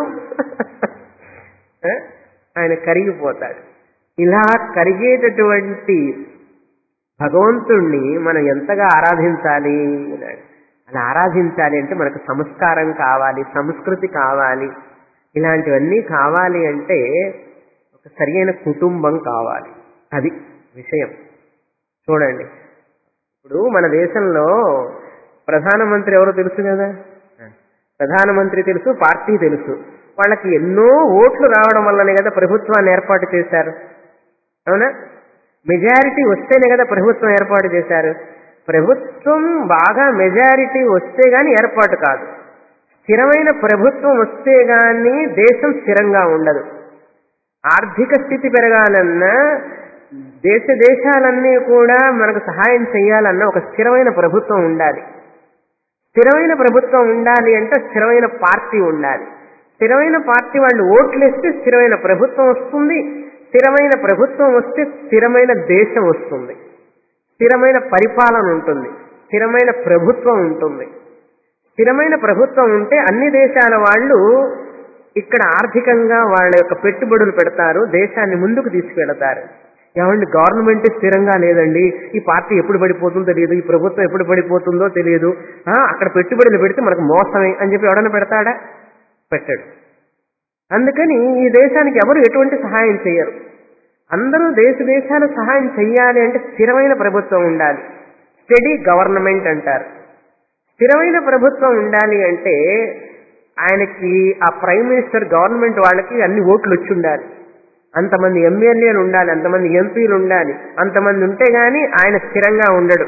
ఆ? ఆయన కరిగిపోతాడు ఇలా కరిగేటటువంటి భగవంతుణ్ణి మనం ఎంతగా ఆరాధించాలి అన్నాడు. అలా ఆరాధించాలి అంటే మనకు సంస్కారం కావాలి సంస్కృతి కావాలి ఇలాంటివన్నీ కావాలి అంటే ఒక సరియైన కుటుంబం కావాలి అది విషయం చూడండి ఇప్పుడు మన దేశంలో ప్రధానమంత్రి ఎవరో తెలుసు కదా ప్రధానమంత్రి తెలుసు పార్టీ తెలుసు వాళ్ళకి ఎన్నో ఓట్లు రావడం వల్లనే కదా ప్రభుత్వాన్ని ఏర్పాటు చేశారు అవునా మెజారిటీ వస్తేనే కదా ప్రభుత్వం ఏర్పాటు చేశారు ప్రభుత్వం బాగా మెజారిటీ వస్తే గాని ఏర్పాటు కాదు స్థిరమైన ప్రభుత్వం వస్తే గాని దేశం స్థిరంగా ఉండదు ఆర్థిక స్థితి పెరగాలన్నా దేశ దేశాలన్నీ కూడా మనకు సహాయం చేయాలన్నా ఒక స్థిరమైన ప్రభుత్వం ఉండాలి స్థిరమైన ప్రభుత్వం ఉండాలి అంటే స్థిరమైన పార్టీ ఉండాలి స్థిరమైన పార్టీ వాళ్ళు ఓట్లేస్తే స్థిరమైన ప్రభుత్వం వస్తుంది స్థిరమైన ప్రభుత్వం వస్తే స్థిరమైన దేశం వస్తుంది స్థిరమైన పరిపాలన ఉంటుంది స్థిరమైన ప్రభుత్వం ఉంటుంది స్థిరమైన ప్రభుత్వం ఉంటే అన్ని దేశాల వాళ్ళు ఇక్కడ ఆర్థికంగా వాళ్ళ యొక్క పెట్టుబడులు పెడతారు దేశాన్ని ముందుకు తీసుకెళ్తారు ఏమండి గవర్నమెంట్ స్థిరంగా లేదండి ఈ పార్టీ ఎప్పుడు పడిపోతుందో తెలియదు ఈ ప్రభుత్వం ఎప్పుడు పడిపోతుందో తెలియదు ఆ, అక్కడ పెట్టుబడులు పెడితే మనకు మోసమే అని చెప్పి ఎవడన్నా పెడతాడా పెట్టాడు అందుకని ఈ దేశానికి ఎవరు ఎటువంటి సహాయం చేయరు అందరూ దేశ దేశాలు సహాయం చెయ్యాలి అంటే స్థిరమైన ప్రభుత్వం ఉండాలి స్టడీ గవర్నమెంట్ అంటారు స్థిరమైన ప్రభుత్వం ఉండాలి అంటే ఆయనకి ఆ ప్రైమ్ మినిస్టర్ గవర్నమెంట్ వాళ్ళకి అన్ని ఓట్లు వచ్చి ఉండాలి అంతమంది ఎమ్మెల్యేలు ఉండాలి అంతమంది ఎంపీలు ఉండాలి అంతమంది ఉంటే గాని ఆయన స్థిరంగా ఉండడు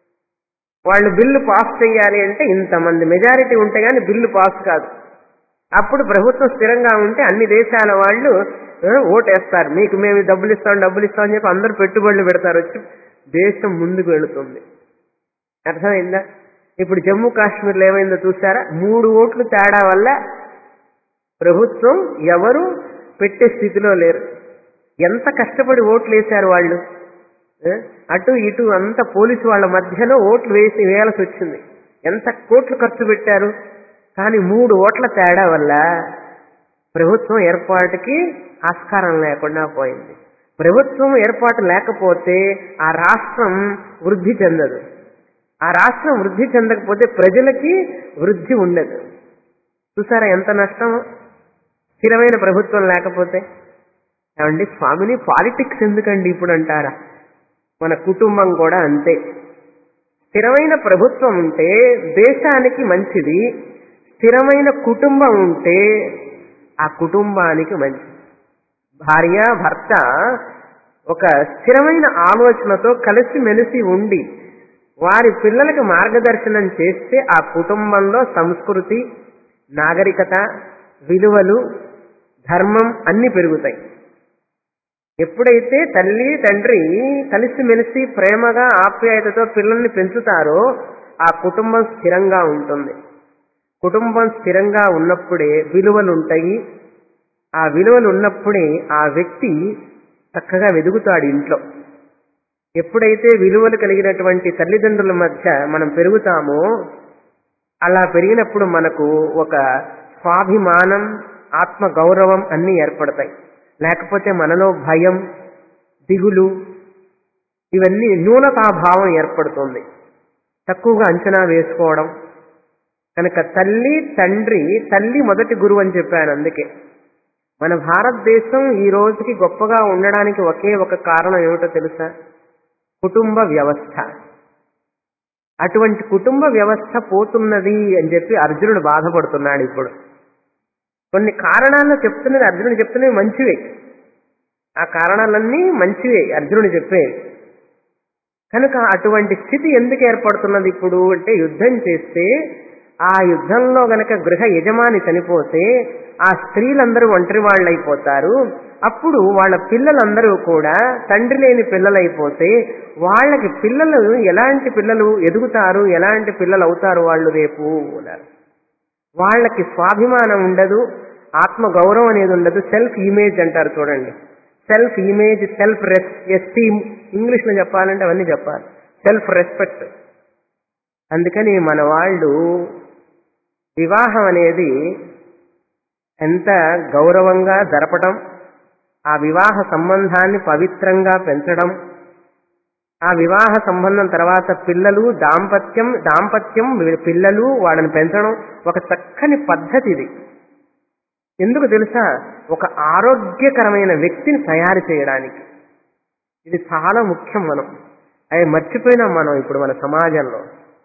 వాళ్ళు బిల్లు పాస్ చేయాలి అంటే ఇంతమంది మెజారిటీ ఉంటే గాని బిల్లు పాస్ కాదు అప్పుడు ప్రభుత్వం స్థిరంగా ఉంటే అన్ని దేశాల వాళ్ళు ఆ, ఓటేస్తారు మీకు మేము ఈ డబ్బులు ఇస్తాం డబ్బులు ఇస్తాం అని చెప్పి అందరు పెట్టుబడులు పెడతారు వచ్చి దేశం ముందుకు వెళుతుంది అర్థమైందా ఇప్పుడు జమ్మూ కాశ్మీర్లో ఏమైందో చూసారా మూడు ఓట్లు తేడా వల్ల ప్రభుత్వం ఎవరు పెట్టే స్థితిలో లేరు ఎంత కష్టపడి ఓట్లు వేశారు వాళ్ళు ఆ? అటు ఇటు అంత పోలీసు వాళ్ళ మధ్యలో ఓట్లు వేసి వేయాల్సి వచ్చింది ఎంత కోట్లు ఖర్చు పెట్టారు కానీ మూడు ఓట్ల తేడా వల్ల ప్రభుత్వం ఏర్పాటుకి ఆస్కారం లేకుండా పోయింది ప్రభుత్వం ఏర్పాటు లేకపోతే ఆ రాష్ట్రం వృద్ధి చెందదు ఆ రాష్ట్రం వృద్ధి చెందకపోతే ప్రజలకి వృద్ధి ఉండదు చూసారా ఎంత నష్టం స్థిరమైన ప్రభుత్వం లేకపోతే ఏమండి స్వామిని పాలిటిక్స్ ఎందుకండి ఇప్పుడు అంటారా మన కుటుంబం కూడా అంతే స్థిరమైన ప్రభుత్వం ఉంటే దేశానికి మంచిది స్థిరమైన కుటుంబం ఉంటే ఆ కుటుంబానికి మంచిది భార్య భర్త ఒక స్థిరమైన ఆలోచనతో కలిసి మెలిసి ఉండి వారి పిల్లలకు మార్గదర్శనం చేస్తే ఆ కుటుంబంలో సంస్కృతి నాగరికత విలువలు ధర్మం అన్ని పెరుగుతాయి ఎప్పుడైతే తల్లి తండ్రి కలిసిమెలిసి ప్రేమగా ఆప్యాయతతో పిల్లల్ని పెంచుతారో ఆ కుటుంబం స్థిరంగా ఉంటుంది కుటుంబం స్థిరంగా ఉన్నప్పుడే విలువలు ఉంటాయి ఆ విలువలు ఉన్నప్పుడే ఆ వ్యక్తి చక్కగా వెదుగుతాడు ఇంట్లో ఎప్పుడైతే విలువలు కలిగినటువంటి తల్లిదండ్రుల మధ్య మనం పెరుగుతామో అలా పెరిగినప్పుడు మనకు ఒక స్వాభిమానం ఆత్మ గౌరవం అన్నీ ఏర్పడతాయి లేకపోతే మనలో భయం దిగులు ఇవన్నీ న్యూనతాభావం ఏర్పడుతుంది తక్కువగా అంచనా వేసుకోవడం కనుక తల్లి తండ్రి తల్లి మొదటి గురువు అని చెప్పాను అందుకే మన భారతదేశం ఈ రోజుకి గొప్పగా ఉండడానికి ఒకే ఒక కారణం ఏమిటో తెలుసా కుటుంబ వ్యవస్థ అటువంటి కుటుంబ వ్యవస్థ పోతున్నది అని చెప్పి అర్జునుడు బాధపడుతున్నాడు ఇప్పుడు కొన్ని కారణాలు చెప్తున్నది అర్జునుడు చెప్తున్నవి మంచివే ఆ కారణాలన్నీ మంచివే అర్జునుడు చెప్పేవి కనుక అటువంటి స్థితి ఎందుకు ఏర్పడుతున్నది ఇప్పుడు అంటే యుద్ధం చేస్తే ఆ యుద్ధంలో గనక గృహ యజమాని చనిపోతే ఆ స్త్రీలందరూ ఒంటరి వాళ్ళు అయిపోతారు అప్పుడు వాళ్ళ పిల్లలందరూ కూడా తండ్రి లేని పిల్లలైపోతే వాళ్ళకి పిల్లలు ఎలాంటి పిల్లలు ఎదుగుతారు ఎలాంటి పిల్లలు అవుతారు వాళ్ళు రేపు అన్నారు వాళ్ళకి స్వాభిమానం ఉండదు ఆత్మ గౌరవం అనేది ఉండదు సెల్ఫ్ ఇమేజ్ అంటారు చూడండి సెల్ఫ్ ఇమేజ్ సెల్ఫ్ రెస్ ఎస్టీమ్ ఇంగ్లీష్లో చెప్పాలంటే అవన్నీ చెప్పాలి సెల్ఫ్ రెస్పెక్ట్ అందుకని మన వాళ్ళు వివాహం అనేది ఎంత గౌరవంగా జరపడం ఆ వివాహ సంబంధాన్ని పవిత్రంగా పెంచడం ఆ వివాహ సంబంధం తర్వాత పిల్లలు దాంపత్యం దాంపత్యం పిల్లలు వాళ్ళని పెంచడం ఒక చక్కని పద్ధతి ఇది ఎందుకు తెలుసా ఒక ఆరోగ్యకరమైన వ్యక్తిని తయారు చేయడానికి ఇది చాలా ముఖ్యం మనం అవి మర్చిపోయినాం మనం ఇప్పుడు మన సమాజంలో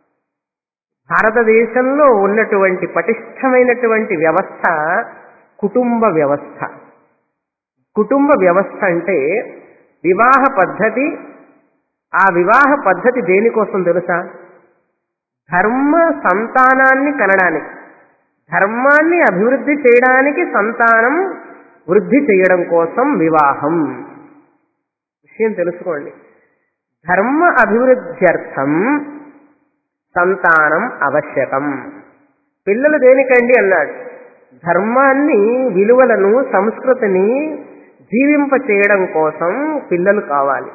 భారతదేశంలో ఉన్నటువంటి పటిష్టమైనటువంటి వ్యవస్థ కుటుంబ వ్యవస్థ కుటుంబ వ్యవస్థ అంటే వివాహ పద్ధతి ఆ వివాహ పద్ధతి దేనికోసం తెలుసా ధర్మ సంతానాన్ని కనడానికి ధర్మాన్ని అభివృద్ధి చేయడానికి సంతానం వృద్ధి చేయడం కోసం వివాహం విషయం తెలుసుకోండి ధర్మ అభివృద్ధ్యర్థం సంతానం అవశ్యకం పిల్లలు దేనికండి అన్నాడు ధర్మాన్ని విలువలను సంస్కృతిని జీవింప చేయడం కోసం పిల్లలు కావాలి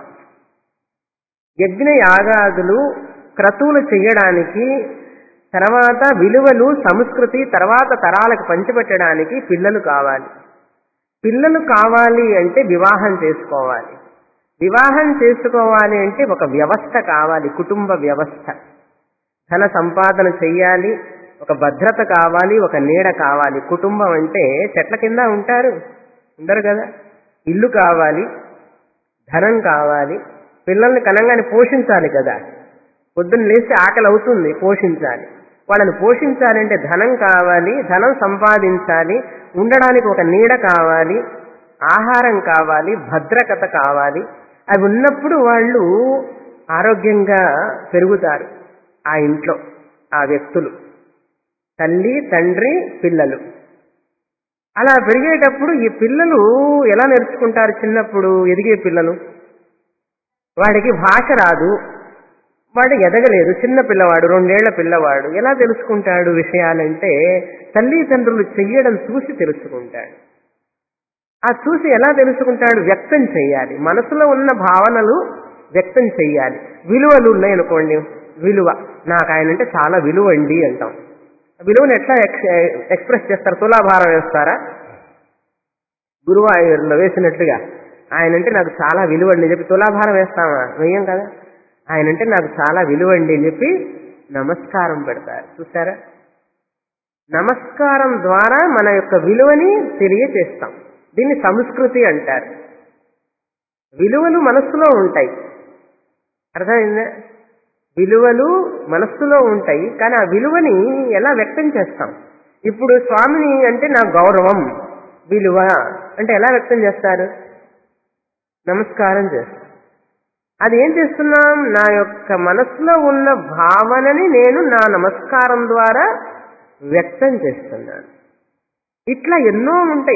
యజ్ఞ యాగాదులు క్రతువులు చేయడానికి తర్వాత విలువలు సంస్కృతి తర్వాత తరాలకు పంచిపెట్టడానికి పిల్లలు కావాలి పిల్లలు కావాలి అంటే వివాహం చేసుకోవాలి వివాహం చేసుకోవాలి అంటే ఒక వ్యవస్థ కావాలి కుటుంబ వ్యవస్థ ధన సంపాదన చెయ్యాలి ఒక భద్రత కావాలి ఒక నీడ కావాలి కుటుంబం అంటే చెట్ల కింద ఉంటారు ఉండరు కదా ఇల్లు కావాలి ధనం కావాలి పిల్లల్ని కనంగానే పోషించాలి కదా పొద్దున్న లేచి ఆకలి అవుతుంది పోషించాలి వాళ్ళని పోషించాలంటే ధనం కావాలి ధనం సంపాదించాలి ఉండడానికి ఒక నీడ కావాలి ఆహారం కావాలి భద్రకత కావాలి అవి ఉన్నప్పుడు వాళ్ళు ఆరోగ్యంగా పెరుగుతారు ఆ ఇంట్లో ఆ వ్యక్తులు తల్లి తండ్రి పిల్లలు అలా పెరిగేటప్పుడు ఈ పిల్లలు ఎలా నేర్చుకుంటారు చిన్నప్పుడు ఎదిగే పిల్లలు వాడికి భాష రాదు వాడు ఎదగలేదు చిన్న పిల్లవాడు రెండేళ్ల పిల్లవాడు ఎలా తెలుసుకుంటాడు విషయాలంటే తల్లిదండ్రులు చెయ్యడం చూసి తెలుసుకుంటాడు ఆ చూసి ఎలా తెలుసుకుంటాడు వ్యక్తం చేయాలి మనసులో ఉన్న భావనలు వ్యక్తం చేయాలి విలువలు ఉన్నాయనుకోండి విలువ నాకు ఆయన అంటే చాలా విలువ అండి అంటాం విలువను ఎట్లా ఎక్స్ ఎక్స్ప్రెస్ చేస్తారు తులాభారం వేస్తారా గురువాయూరులో వేసినట్లుగా ఆయన అంటే నాకు చాలా విలువ అండి అని చెప్పి తులాభారం వేస్తామా వేయం కదా ఆయన అంటే నాకు చాలా విలువ అండి అని చెప్పి నమస్కారం పెడతారు చూసారా నమస్కారం ద్వారా మన యొక్క విలువని తెలియచేస్తాం దీన్ని సంస్కృతి అంటారు విలువలు మనస్సులో ఉంటాయి అర్థమైందా విలువలు మనస్సులో ఉంటాయి కానీ ఆ విలువని ఎలా వ్యక్తం చేస్తాం ఇప్పుడు స్వామిని అంటే నా గౌరవం విలువ అంటే ఎలా వ్యక్తం చేస్తారు నమస్కారం చేస్తాం అది ఏం చేస్తున్నాం నా యొక్క మనసులో ఉన్న భావనని నేను నా నమస్కారం ద్వారా వ్యక్తం చేస్తున్నాను ఇట్లా ఎన్నో ఉంటాయి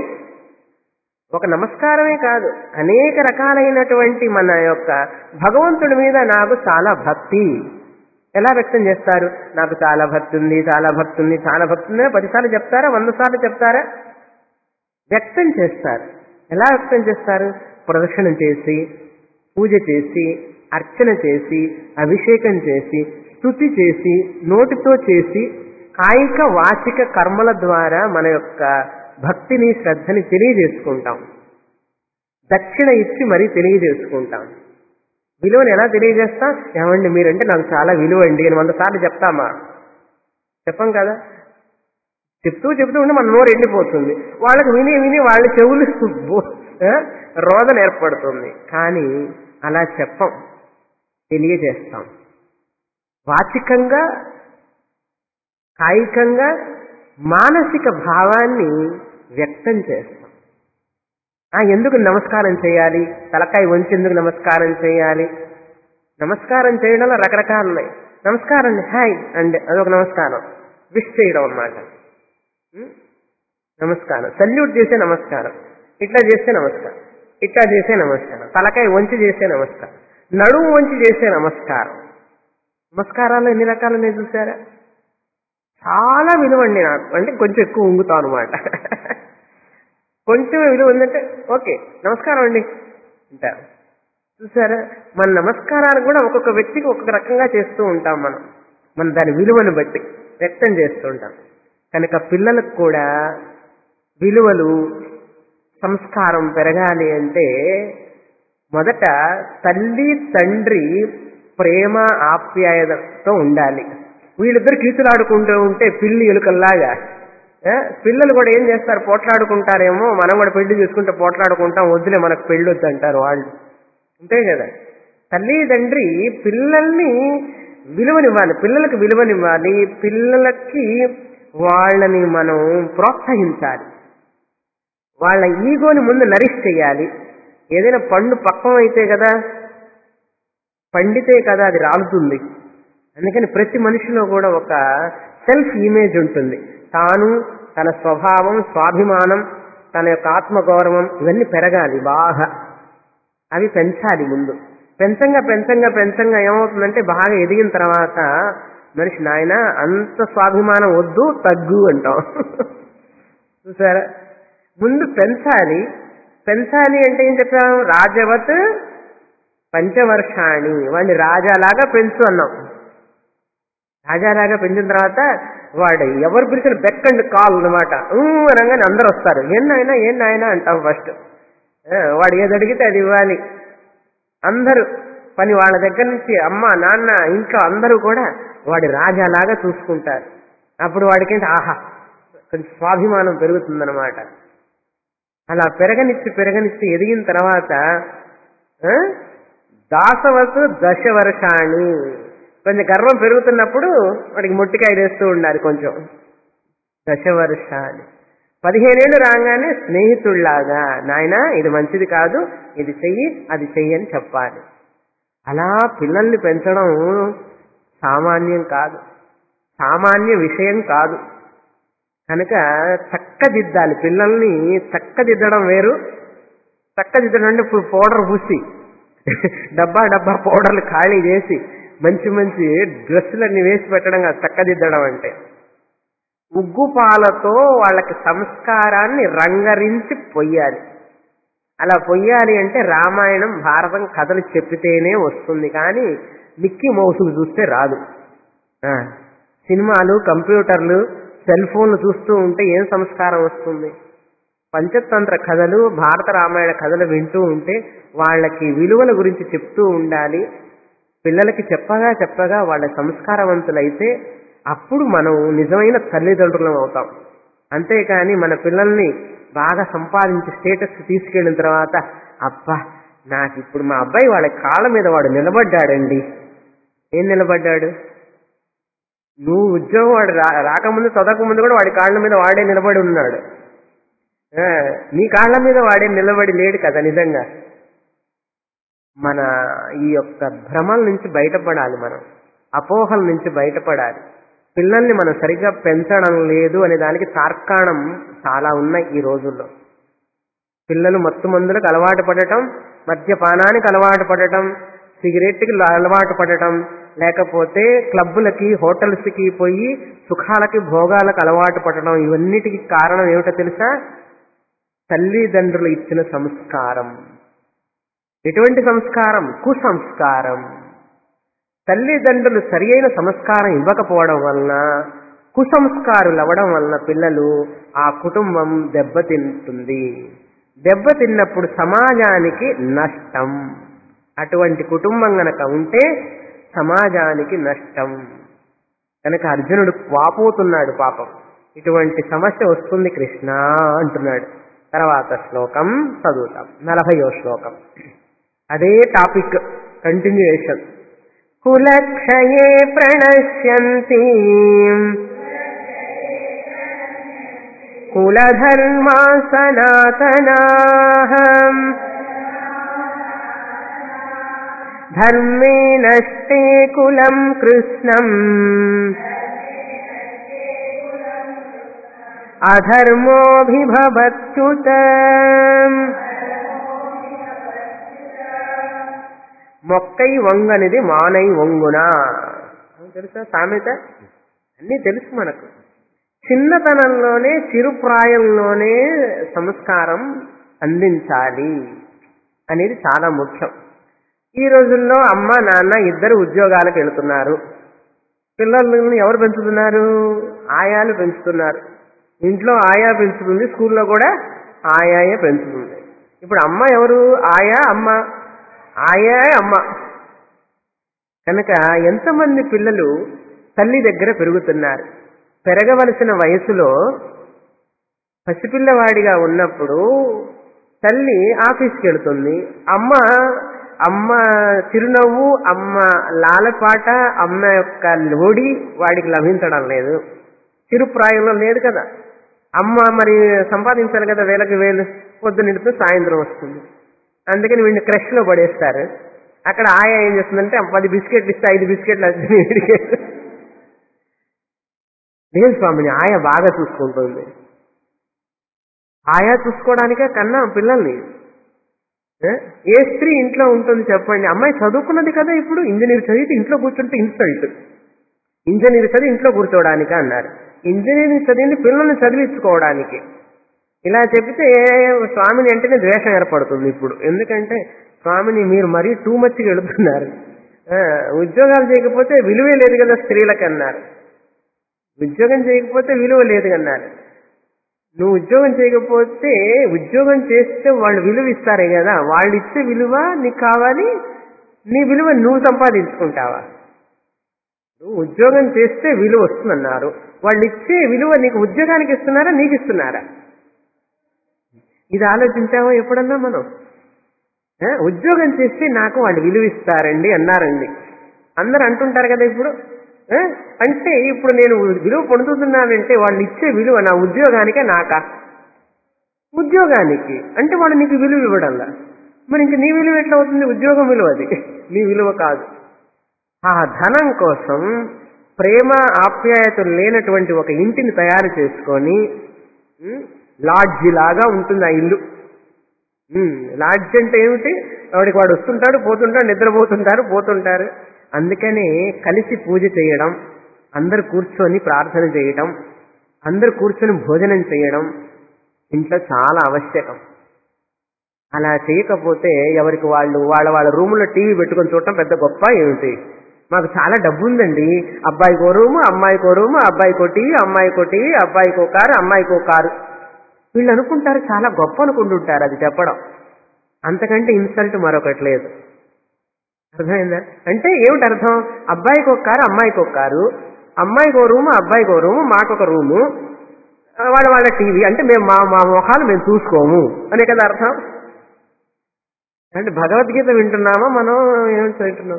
ఒక నమస్కారమే కాదు అనేక రకాలైనటువంటి మన యొక్క భగవంతుడి మీద నాకు చాలా భక్తి ఎలా వ్యక్తం చేస్తారు నాకు చాలా భక్తి ఉంది చాలా భక్తి ఉంది చాలా భక్తి ఉంది పదిసార్లు చెప్తారా వంద సార్లు చెప్తారా వ్యక్తం చేస్తారు ఎలా వ్యక్తం చేస్తారు ప్రదక్షిణం చేసి పూజ చేసి అర్చన చేసి అభిషేకం చేసి స్తుతి చేసి నోటితో చేసి కాయిక వాచిక కర్మల ద్వారా మన యొక్క భక్తిని శ్రద్ధని తెలియజేసుకుంటాం దక్షిణ ఇచ్చి మరీ తెలియజేసుకుంటాం విలువను ఎలా తెలియజేస్తాం ఏమండి మీరంటే నాకు చాలా విలువ అండి అని వంద సార్లు చెప్తామా చెప్పం కదా చెప్తూ చెప్తూ ఉంటే మన నోరు ఎండిపోతుంది వాళ్ళకి విని విని వాళ్ళ చెవులు బో- ఆ, రోదన ఏర్పడుతుంది కానీ అలా చెప్పం తెలియజేస్తాం వాచికంగా కాయికంగా మానసిక భావాన్ని వ్యక్తం చేస్తాం ఆ, ఎందుకు నమస్కారం చేయాలి తలకాయ వంచి ఎందుకు నమస్కారం చేయాలి నమస్కారం చేయడంలో రకరకాలు ఉన్నాయి నమస్కారం అండి హాయ్ అండి అదొక నమస్కారం విష్ చేయడం అన్నమాట ఉం? నమస్కారం సల్యూట్ చేసే నమస్కారం ఇట్లా చేస్తే నమస్కారం ఇట్లా చేసే నమస్కారం తలకాయ వంచి చేసే నమస్కారం నడుము వంచి చేసే నమస్కారం నమస్కారాలు ఎన్ని రకాలు ఉన్నాయి చూసారా చాలా విలువ అండి నాకు అంటే కొంచెం ఎక్కువ ఉంగుతాం అనమాట కొంచెం విలువ ఉందంటే ఓకే నమస్కారం అండి అంటారు చూసారా మన నమస్కారాలు కూడా ఒక్కొక్క వ్యక్తికి ఒక్కొక్క రకంగా చేస్తూ ఉంటాం మనం మన దాని విలువను బట్టి వ్యక్తం చేస్తూ ఉంటాం కనుక పిల్లలకు కూడా విలువలు సంస్కారం పెరగాలి అంటే మొదట తల్లి తండ్రి ప్రేమ ఆప్యాయతతో ఉండాలి వీళ్ళిద్దరు కీచులాడుకుంటూ ఉంటే పిల్లి ఎలుకల్లాగా ఆ, పిల్లలు కూడా ఏం చేస్తారు పోట్లాడుకుంటారేమో మనం కూడా పెళ్లి చేసుకుంటే పోట్లాడుకుంటాం వద్దులే మనకు పెళ్లి వద్దు అంటారు వాళ్ళు అంతే కదా తల్లి తండ్రి పిల్లల్ని విలువనివ్వాలి పిల్లలకు విలువనివ్వాలి పిల్లలకి వాళ్ళని మనం ప్రోత్సహించాలి వాళ్ళ ఈగోని ముందు నరిష్ చేయాలి ఏదైనా పండు పక్వం అయితే కదా పండితే కదా అది రాలుతుంది అందుకని ప్రతి మనిషిలో కూడా ఒక సెల్ఫ్ ఇమేజ్ ఉంటుంది తాను తన స్వభావం స్వాభిమానం తన యొక్క ఆత్మగౌరవం ఇవన్నీ పెరగాలి బాగా అవి పెంచాలి ముందు పెంచంగా పెంచంగా పెంచంగా ఏమవుతుందంటే బాగా ఎదిగిన తర్వాత మనిషి నాయన అంత స్వాభిమానం వద్దు తగ్గు అంటాం చూసారా ముందు పెంచాలి పెంచాలి అంటే ఏం చెప్పాం రాజవత్ పంచవర్షాణి వాడిని రాజాలాగా పెంచు అన్నాం రాజాలాగా పెంచిన తర్వాత వాడు ఎవరు పిలిచిన బెక్ అండ్ కాల్ అనమాట అనగానే అందరు వస్తారు ఏం నాయనా ఏం నాయనా అంటాం ఫస్ట్ వాడు ఏది అడిగితే అది ఇవ్వాలి అందరూ పని వాళ్ళ దగ్గర నుంచి అమ్మ నాన్న ఇంట్లో అందరూ కూడా వాడి రాజాలాగా చూసుకుంటారు అప్పుడు వాడికి ఏంటి ఆహా కొంచెం స్వాభిమానం పెరుగుతుందన్నమాట అలా పెరగనిచ్చి పెరగనిచ్చి ఎదిగిన తర్వాత ఆ, దాసవతు దశ వర్షాణి కొంచెం గర్వం పెరుగుతున్నప్పుడు వాడికి మొట్టికాయ వేస్తూ ఉండాలి కొంచెం దశ వర్షాలు పదిహేనేళ్ళు రాగానే స్నేహితుల్లాగా నాయన ఇది మంచిది కాదు ఇది చెయ్యి అది చెయ్యి అని చెప్పాలి అలా పిల్లల్ని పెంచడం సామాన్యం కాదు సామాన్య విషయం కాదు కనుక చక్కగా చక్కదిద్దాలి పిల్లల్ని చక్కదిద్దడం వేరు చక్కదిద్దడం అంటే ఇప్పుడు పౌడర్ పూసి డబ్బా డబ్బా పౌడర్లు ఖాళీ చేసి మంచి మంచి డ్రెస్సులన్నీ వేసి పెట్టడం కాదు చక్కదిద్దడం అంటే ఉగ్గుపాలతో వాళ్ళకి సంస్కారాన్ని రంగరించి పొయ్యాలి అలా పొయ్యాలి అంటే రామాయణం భారతం కథలు చెప్పితేనే వస్తుంది కానీ మిక్కీ మౌసులు చూస్తే రాదు ఆ, సినిమాలు కంప్యూటర్లు సెల్ ఫోన్లు చూస్తూ ఉంటే ఏం సంస్కారం వస్తుంది పంచతంత్ర కథలు భారత రామాయణ కథలు వింటూ ఉంటే వాళ్ళకి విలువల గురించి చెప్తూ ఉండాలి పిల్లలకి చెప్పగా చెప్పగా వాళ్ళ సంస్కారవంతులైతే అప్పుడు మనం నిజమైన తల్లిదండ్రులం అవుతాం అంతేకాని మన పిల్లల్ని బాగా సంపాదించి స్టేటస్ తీసుకెళ్ళిన తర్వాత అబ్బా నాకు ఇప్పుడు మా అబ్బాయి వాళ్ళ కాళ్ళ మీద వాడు నిలబడ్డాడండి ఏం నిలబడ్డాడు నువ్వు ఉద్యోగం వాడు రా- రాకముందు చదవకముందు కూడా వాడి కాళ్ళ మీద వాడే నిలబడి ఉన్నాడు ఆ, నీ కాళ్ళ మీద వాడే నిలబడి లేడు కదా నిజంగా మన ఈ యొక్క భ్రమల నుంచి బయటపడాలి మనం అపోహల నుంచి బయటపడాలి పిల్లల్ని మనం సరిగ్గా పెంచడం లేదు అనే దానికి తార్కాణం చాలా ఉన్నాయి ఈ రోజుల్లో పిల్లలు మత్తు మందులకు అలవాటు పడటం మద్యపానానికి అలవాటు పడటం సిగరెట్కి అలవాటు పడటం లేకపోతే క్లబ్బులకి హోటల్స్కి పోయి సుఖాలకి భోగాలకు అలవాటు పడటం ఇవన్నిటికి కారణం ఏమిటో తెలుసా తల్లిదండ్రులు ఇచ్చిన సంస్కారం ఎటువంటి సంస్కారం కుసంస్కారం తల్లిదండ్రులు సరి అయిన సంస్కారం ఇవ్వకపోవడం వలన కుసంస్కారులు అవ్వడం వలన పిల్లలు ఆ కుటుంబం దెబ్బతింటుంది దెబ్బతిన్నప్పుడు సమాజానికి నష్టం అటువంటి కుటుంబం గనక ఉంటే సమాజానికి నష్టం కనుక అర్జునుడు వాపోతున్నాడు పాపం ఇటువంటి సమస్య వస్తుంది కృష్ణ అంటున్నాడు తర్వాత శ్లోకం చదువుతాం నలభయో శ్లోకం అదే టాపిక్ కంటిన్యూయేషన్ కులక్షయే ప్రణశ్యంతి కులధర్మా సనాతనా ధర్మే నష్టే కులం కృష్ణం అధర్మోభిభవత్యుత మొక్కై వంగనిది మానై వంగునా తెలుసా సామెత అన్నీ తెలుసు మనకు చిన్నతనంలోనే చిరుప్రాయంలోనే సంస్కారం అందించాలి అనేది చాలా ముఖ్యం ఈ రోజుల్లో అమ్మ నాన్న ఇద్దరు ఉద్యోగాలకు వెళుతున్నారు పిల్లలను ఎవరు పెంచుతున్నారు ఆయాలు పెంచుతున్నారు ఇంట్లో ఆయా పెంచుతుంది స్కూల్లో కూడా ఆయాయే పెంచుతుంది ఇప్పుడు అమ్మ ఎవరు ఆయా అమ్మ ఆయా అమ్మ కనుక ఎంతమంది పిల్లలు తల్లి దగ్గర పెరుగుతున్నారు పెరగవలసిన వయసులో పసిపిల్లవాడిగా ఉన్నప్పుడు తల్లి ఆఫీస్కి వెళుతుంది అమ్మ అమ్మ చిరునవ్వు అమ్మ లాలపాట అమ్మ యొక్క లోడి వాడికి లభించడం లేదు చిరుప్రాయంలో లేదు కదా అమ్మ మరి సంపాదించాలి కదా వేలకు వేలు పొద్దునిడితే సాయంత్రం వస్తుంది అందుకని వీడిని క్రష్లో పడేస్తారు అక్కడ ఆయా ఏం చేస్తుందంటే పది బిస్కెట్లు ఇస్తే ఐదు బిస్కెట్లు వచ్చినాయి వీడికి లేదు స్వామిని ఆయా బాగా చూసుకుంటుంది ఆయా చూసుకోవడానికే కన్నా పిల్లల్ని ఏ? ఏ స్త్రీ ఇంట్లో ఉంటుంది చెప్పండి అమ్మాయి చదువుకున్నది కదా ఇప్పుడు ఇంజనీర్ చదివితే ఇంట్లో కూర్చుంటే ఇన్సల్ట్ ఇంజనీర్ చదివి ఇంట్లో కూర్చోవడానికి అన్నారు ఇంజనీరింగ్ చదివింది పిల్లల్ని చదివించుకోవడానికి ఇలా చెప్తే స్వామిని అంటేనే ద్వేషం ఏర్పడుతుంది ఇప్పుడు ఎందుకంటే స్వామిని మీరు మరీ టూ మచ్గా వెళుతున్నారు ఆ, ఉద్యోగాలు చేయకపోతే విలువే లేదు కదా స్త్రీలకు అన్నారు ఉద్యోగం చేయకపోతే విలువ లేదు అన్నారు నువ్వు ఉద్యోగం చేయకపోతే ఉద్యోగం చేస్తే వాళ్ళు విలువ ఇస్తారే కదా వాళ్ళు ఇచ్చే విలువ నీకు కావాలి నీ విలువ నువ్వు సంపాదించుకుంటావా నువ్వు ఉద్యోగం చేస్తే విలువ వస్తుందన్నారు వాళ్ళు ఇచ్చే విలువ నీకు ఉద్యోగానికి ఇస్తున్నారా నీకు ఇస్తున్నారా ఇది ఆలోచించావా ఎప్పుడన్నా మనం ఆ, ఉద్యోగం చేస్తే నాకు వాళ్ళు విలువ ఇస్తారండి అన్నారండి అందరు అంటుంటారు కదా ఇప్పుడు ఆ, అంటే ఇప్పుడు నేను విలువ పొందుతున్నానంటే వాళ్ళు ఇచ్చే విలువ నా ఉద్యోగానికే నాకా ఉద్యోగానికి అంటే వాళ్ళు నీకు విలువ ఇవ్వడంలా మరి ఇంక నీ విలువ ఎట్లా అవుతుంది ఉద్యోగం విలువ అది నీ విలువ కాదు ఆ ధనం కోసం ప్రేమ ఆప్యాయతలు లేనటువంటి ఒక ఇంటిని తయారు చేసుకొని ఉమ్, లాడ్జి లాగా ఉంటుంది ఆ ఇల్లు ఉమ్, లాడ్జ్ అంటే ఏమిటి వాడికి వాడు వస్తుంటాడు పోతుంటాడు నిద్రపోతుంటారు పోతుంటారు అందుకనే కలిసి పూజ చేయడం అందరు కూర్చొని ప్రార్థన చేయడం అందరు కూర్చొని భోజనం చేయడం ఇంట్లో చాలా ఆవశ్యకం అలా చేయకపోతే ఎవరికి వాళ్ళు వాళ్ళ వాళ్ళ రూములో టీవీ పెట్టుకొని చూడటం పెద్ద గొప్ప ఏమిటి మాకు చాలా డబ్బు ఉందండి అబ్బాయికో రూము అమ్మాయికో రూము అబ్బాయికో టీవీ అమ్మాయికో టీవీ అబ్బాయికో కారు అమ్మాయికో కారు వీళ్ళు అనుకుంటారు చాలా గొప్ప అనుకుంటుంటారు అది చెప్పడం అంతకంటే ఇన్సల్ట్ మరొకటి లేదు అర్థమైందా అంటే ఏమిటి అర్థం అబ్బాయికి ఒక కారు అమ్మాయికి ఒక కారు అమ్మాయికి ఒక రూము అబ్బాయికి ఒక రూము మాకొక రూము ఆ, వాళ్ళ వాళ్ళ టీవీ అంటే మేము మా మా మొహాలు మేము చూసుకోము అనే కదా అర్థం అంటే భగవద్గీత వింటున్నామా మనం ఏమిటి వింటున్నాం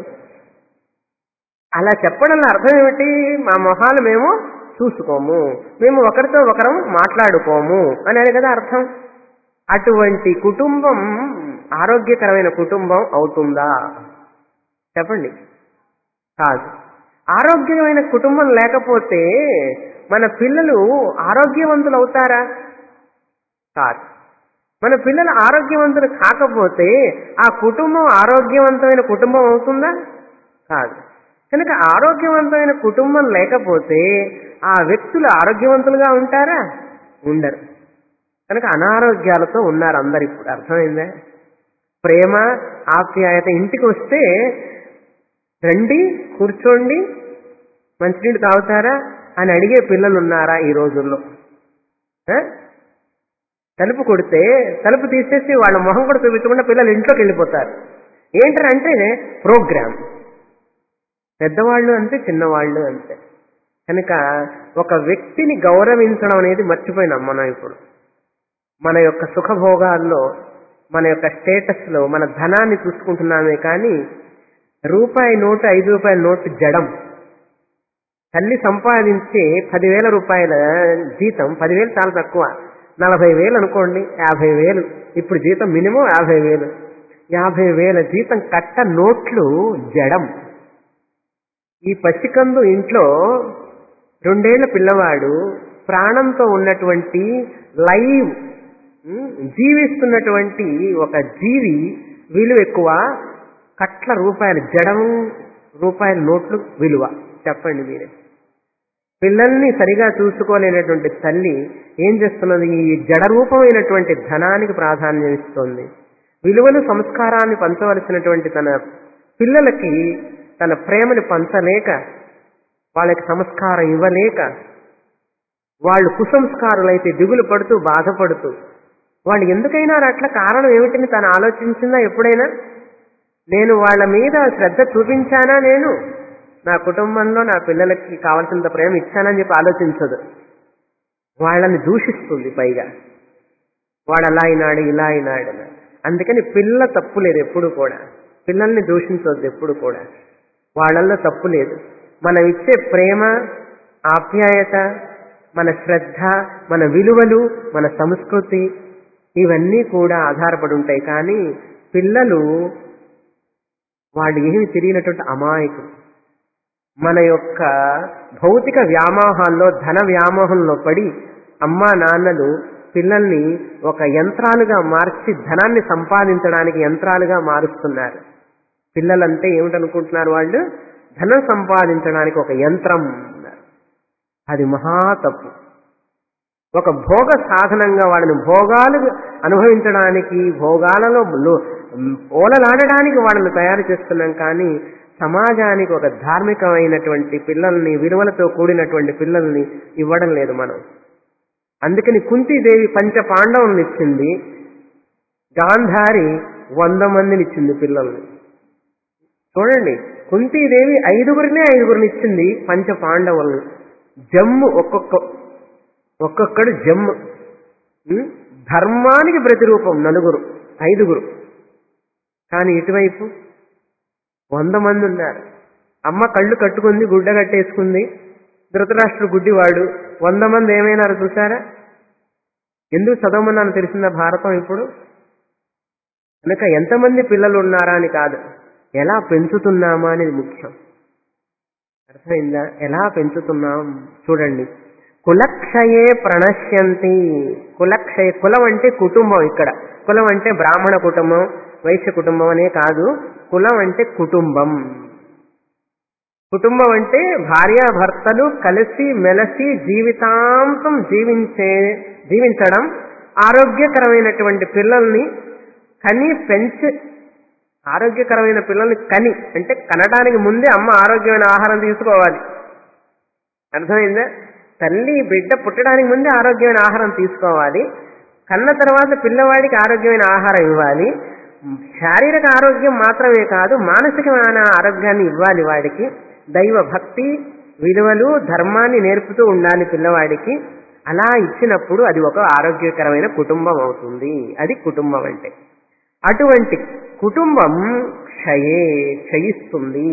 అలా చెప్పడంలో అర్థం ఏమిటి మా మొహాలు మేము చూసుకోము మేము ఒకరితో ఒకరం మాట్లాడుకోము అనేది కదా అర్థం అటువంటి కుటుంబం ఆరోగ్యకరమైన కుటుంబం అవుతుందా చెప్పండి కాదు ఆరోగ్యమైన కుటుంబం లేకపోతే మన పిల్లలు ఆరోగ్యవంతులు అవుతారా కాదు మన పిల్లలు ఆరోగ్యవంతులు కాకపోతే ఆ కుటుంబం ఆరోగ్యవంతమైన కుటుంబం అవుతుందా కాదు కనుక ఆరోగ్యవంతమైన కుటుంబం లేకపోతే ఆ వ్యక్తులు ఆరోగ్యవంతులుగా ఉంటారా ఉండరు కనుక అనారోగ్యాలతో ఉన్నారు అందరు ఇప్పుడు అర్థమైందా ప్రేమ ఆప్యాయత ఇంటికి వస్తే రండి కూర్చోండి మంచినీళ్ళు తాగుతారా అని అడిగే పిల్లలు ఉన్నారా ఈ రోజుల్లో ఆ? తలుపు కొడితే తలుపు తీసేసి వాళ్ళ మొహం కూడా చూపించకుండా పిల్లలు ఇంట్లోకి వెళ్ళిపోతారు ఏంటంటే ప్రోగ్రామ్ పెద్దవాళ్ళు అంతే చిన్నవాళ్ళు అంతే కనుక ఒక వ్యక్తిని గౌరవించడం అనేది మర్చిపోయినాం మనం ఇప్పుడు మన యొక్క సుఖభోగాల్లో మన యొక్క స్టేటస్లో మన ధనాన్ని చూసుకుంటున్నామే కానీ రూపాయి నోటు ఐదు రూపాయల నోటు జడం తల్లి సంపాదించే పదివేల రూపాయల జీతం పదివేలు చాలా తక్కువ నలభై వేలు అనుకోండి యాభై వేలు ఇప్పుడు జీతం మినిమం యాభై వేలు యాభై వేల జీతం కట్ట నోట్లు జడం ఈ పసికందు ఇంట్లో రెండేళ్ల పిల్లవాడు ప్రాణంతో ఉన్నటువంటి లైవ్ ఉమ్, జీవిస్తున్నటువంటి ఒక జీవి విలువ ఎక్కువ కట్ల రూపాయలు జడం రూపాయల నోట్లు విలువ చెప్పండి మీరే పిల్లల్ని సరిగా చూసుకోలేనటువంటి తల్లి ఏం చేస్తున్నది ఈ జడరూపమైనటువంటి ధనానికి ప్రాధాన్యం ఇస్తోంది విలువలు సంస్కారాన్ని పంచవలసినటువంటి తన పిల్లలకి తన ప్రేమని పంచలేక వాళ్ళకి సంస్కారం ఇవ్వలేక వాళ్ళు కుసంస్కారులైతే దిగులు పడుతూ బాధపడుతూ వాళ్ళు ఎందుకైనా అట్లా కారణం ఏమిటని తను ఆలోచించిందా ఎప్పుడైనా నేను వాళ్ళ మీద శ్రద్ధ చూపించానా నేను నా కుటుంబంలో నా పిల్లలకి కావలసినంత ప్రేమ ఇచ్చానని చెప్పి ఆలోచించదు వాళ్ళని దూషిస్తుంది పైగా వాడు అలా అయినాడు ఇలా అయినాడు అని. అందుకని పిల్ల తప్పు లేదు ఎప్పుడు కూడా పిల్లల్ని దూషించవద్దు ఎప్పుడు కూడా వాళ్ళల్లో తప్పు లేదు మనం ఇచ్చే ప్రేమ ఆప్యాయత మన శ్రద్ధ మన విలువలు మన సంస్కృతి ఇవన్నీ కూడా ఆధారపడి ఉంటాయి కానీ పిల్లలు వాళ్ళు ఏమి తెలియనటువంటి అమాయకులు మన యొక్క భౌతిక వ్యామోహాల్లో ధన వ్యామోహంలో పడి అమ్మా నాన్నలు పిల్లల్ని ఒక యంత్రాలుగా మార్చి ధనాన్ని సంపాదించడానికి యంత్రాలుగా మారుస్తున్నారు పిల్లలంటే ఏమిటనుకుంటున్నారు వాళ్ళు ధనం సంపాదించడానికి ఒక యంత్రం అన్నారు. అది మహా తప్పు ఒక భోగ సాధనంగా వాళ్ళని భోగాలు అనుభవించడానికి భోగాలలో లో- ఓలలాడడానికి వాళ్ళని తయారు చేస్తున్నాం కానీ సమాజానికి ఒక ధార్మికమైనటువంటి పిల్లల్ని విలువలతో కూడినటువంటి పిల్లల్ని ఇవ్వడం లేదు మనం అందుకని కుంతీదేవి పంచ పాండవులను ఇచ్చింది గాంధారి వంద మందిని ఇచ్చింది పిల్లల్ని చూడండి కుంతీదేవి ఐదుగురినే ఐదుగురిని ఇచ్చింది పంచ పాండవులను జమ్ము ఒక్కొక్క ఒక్కొక్కడు జమ్ము ఉం? ధర్మానికి ప్రతిరూపం నలుగురు ఐదుగురు కానీ ఇటువైపు వంద మంది ఉన్నారు అమ్మ కళ్ళు కట్టుకుంది గుడ్డ కట్టేసుకుంది ధృతరాష్ట్రుడు గుడ్డివాడు వంద మంది ఏమైనారు చూసారా ఎందుకు చదవమన్నాను తెలిసిందా భారతం ఇప్పుడు కనుక ఎంతమంది పిల్లలు ఉన్నారా అని కాదు ఎలా పెంచుతున్నామా అనేది ముఖ్యం అర్థమైందా ఎలా పెంచుతున్నాం చూడండి కులక్షయే ప్రణశ్యంతి కులక్షయ కులం అంటే కుటుంబం ఇక్కడ కులం అంటే బ్రాహ్మణ కుటుంబం వైశ్య కుటుంబం అనే కాదు కులం అంటే కుటుంబం కుటుంబం అంటే భార్యాభర్తలు కలిసి మెలసి జీవితాంతం జీవించే జీవించడం ఆరోగ్యకరమైనటువంటి పిల్లల్ని కని పెంచి ఆరోగ్యకరమైన పిల్లల్ని కని అంటే కనడానికి ముందే అమ్మ ఆరోగ్యమైన ఆహారం తీసుకోవాలి అర్థమైందా తల్లి బిడ్డ పుట్టడానికి ముందే ఆరోగ్యమైన ఆహారం తీసుకోవాలి కన్న తర్వాత పిల్లవాడికి ఆరోగ్యమైన ఆహారం ఇవ్వాలి శారీరక ఆరోగ్యం మాత్రమే కాదు మానసికమైన ఆరోగ్యాన్ని ఇవ్వాలి వాడికి దైవ భక్తి విలువలు ధర్మాన్ని నేర్పుతూ ఉండాలి పిల్లవాడికి అలా ఇచ్చినప్పుడు అది ఒక ఆరోగ్యకరమైన కుటుంబం అవుతుంది అది కుటుంబం అంటే అటువంటి కుటుంబం క్షయే క్షయిస్తుంది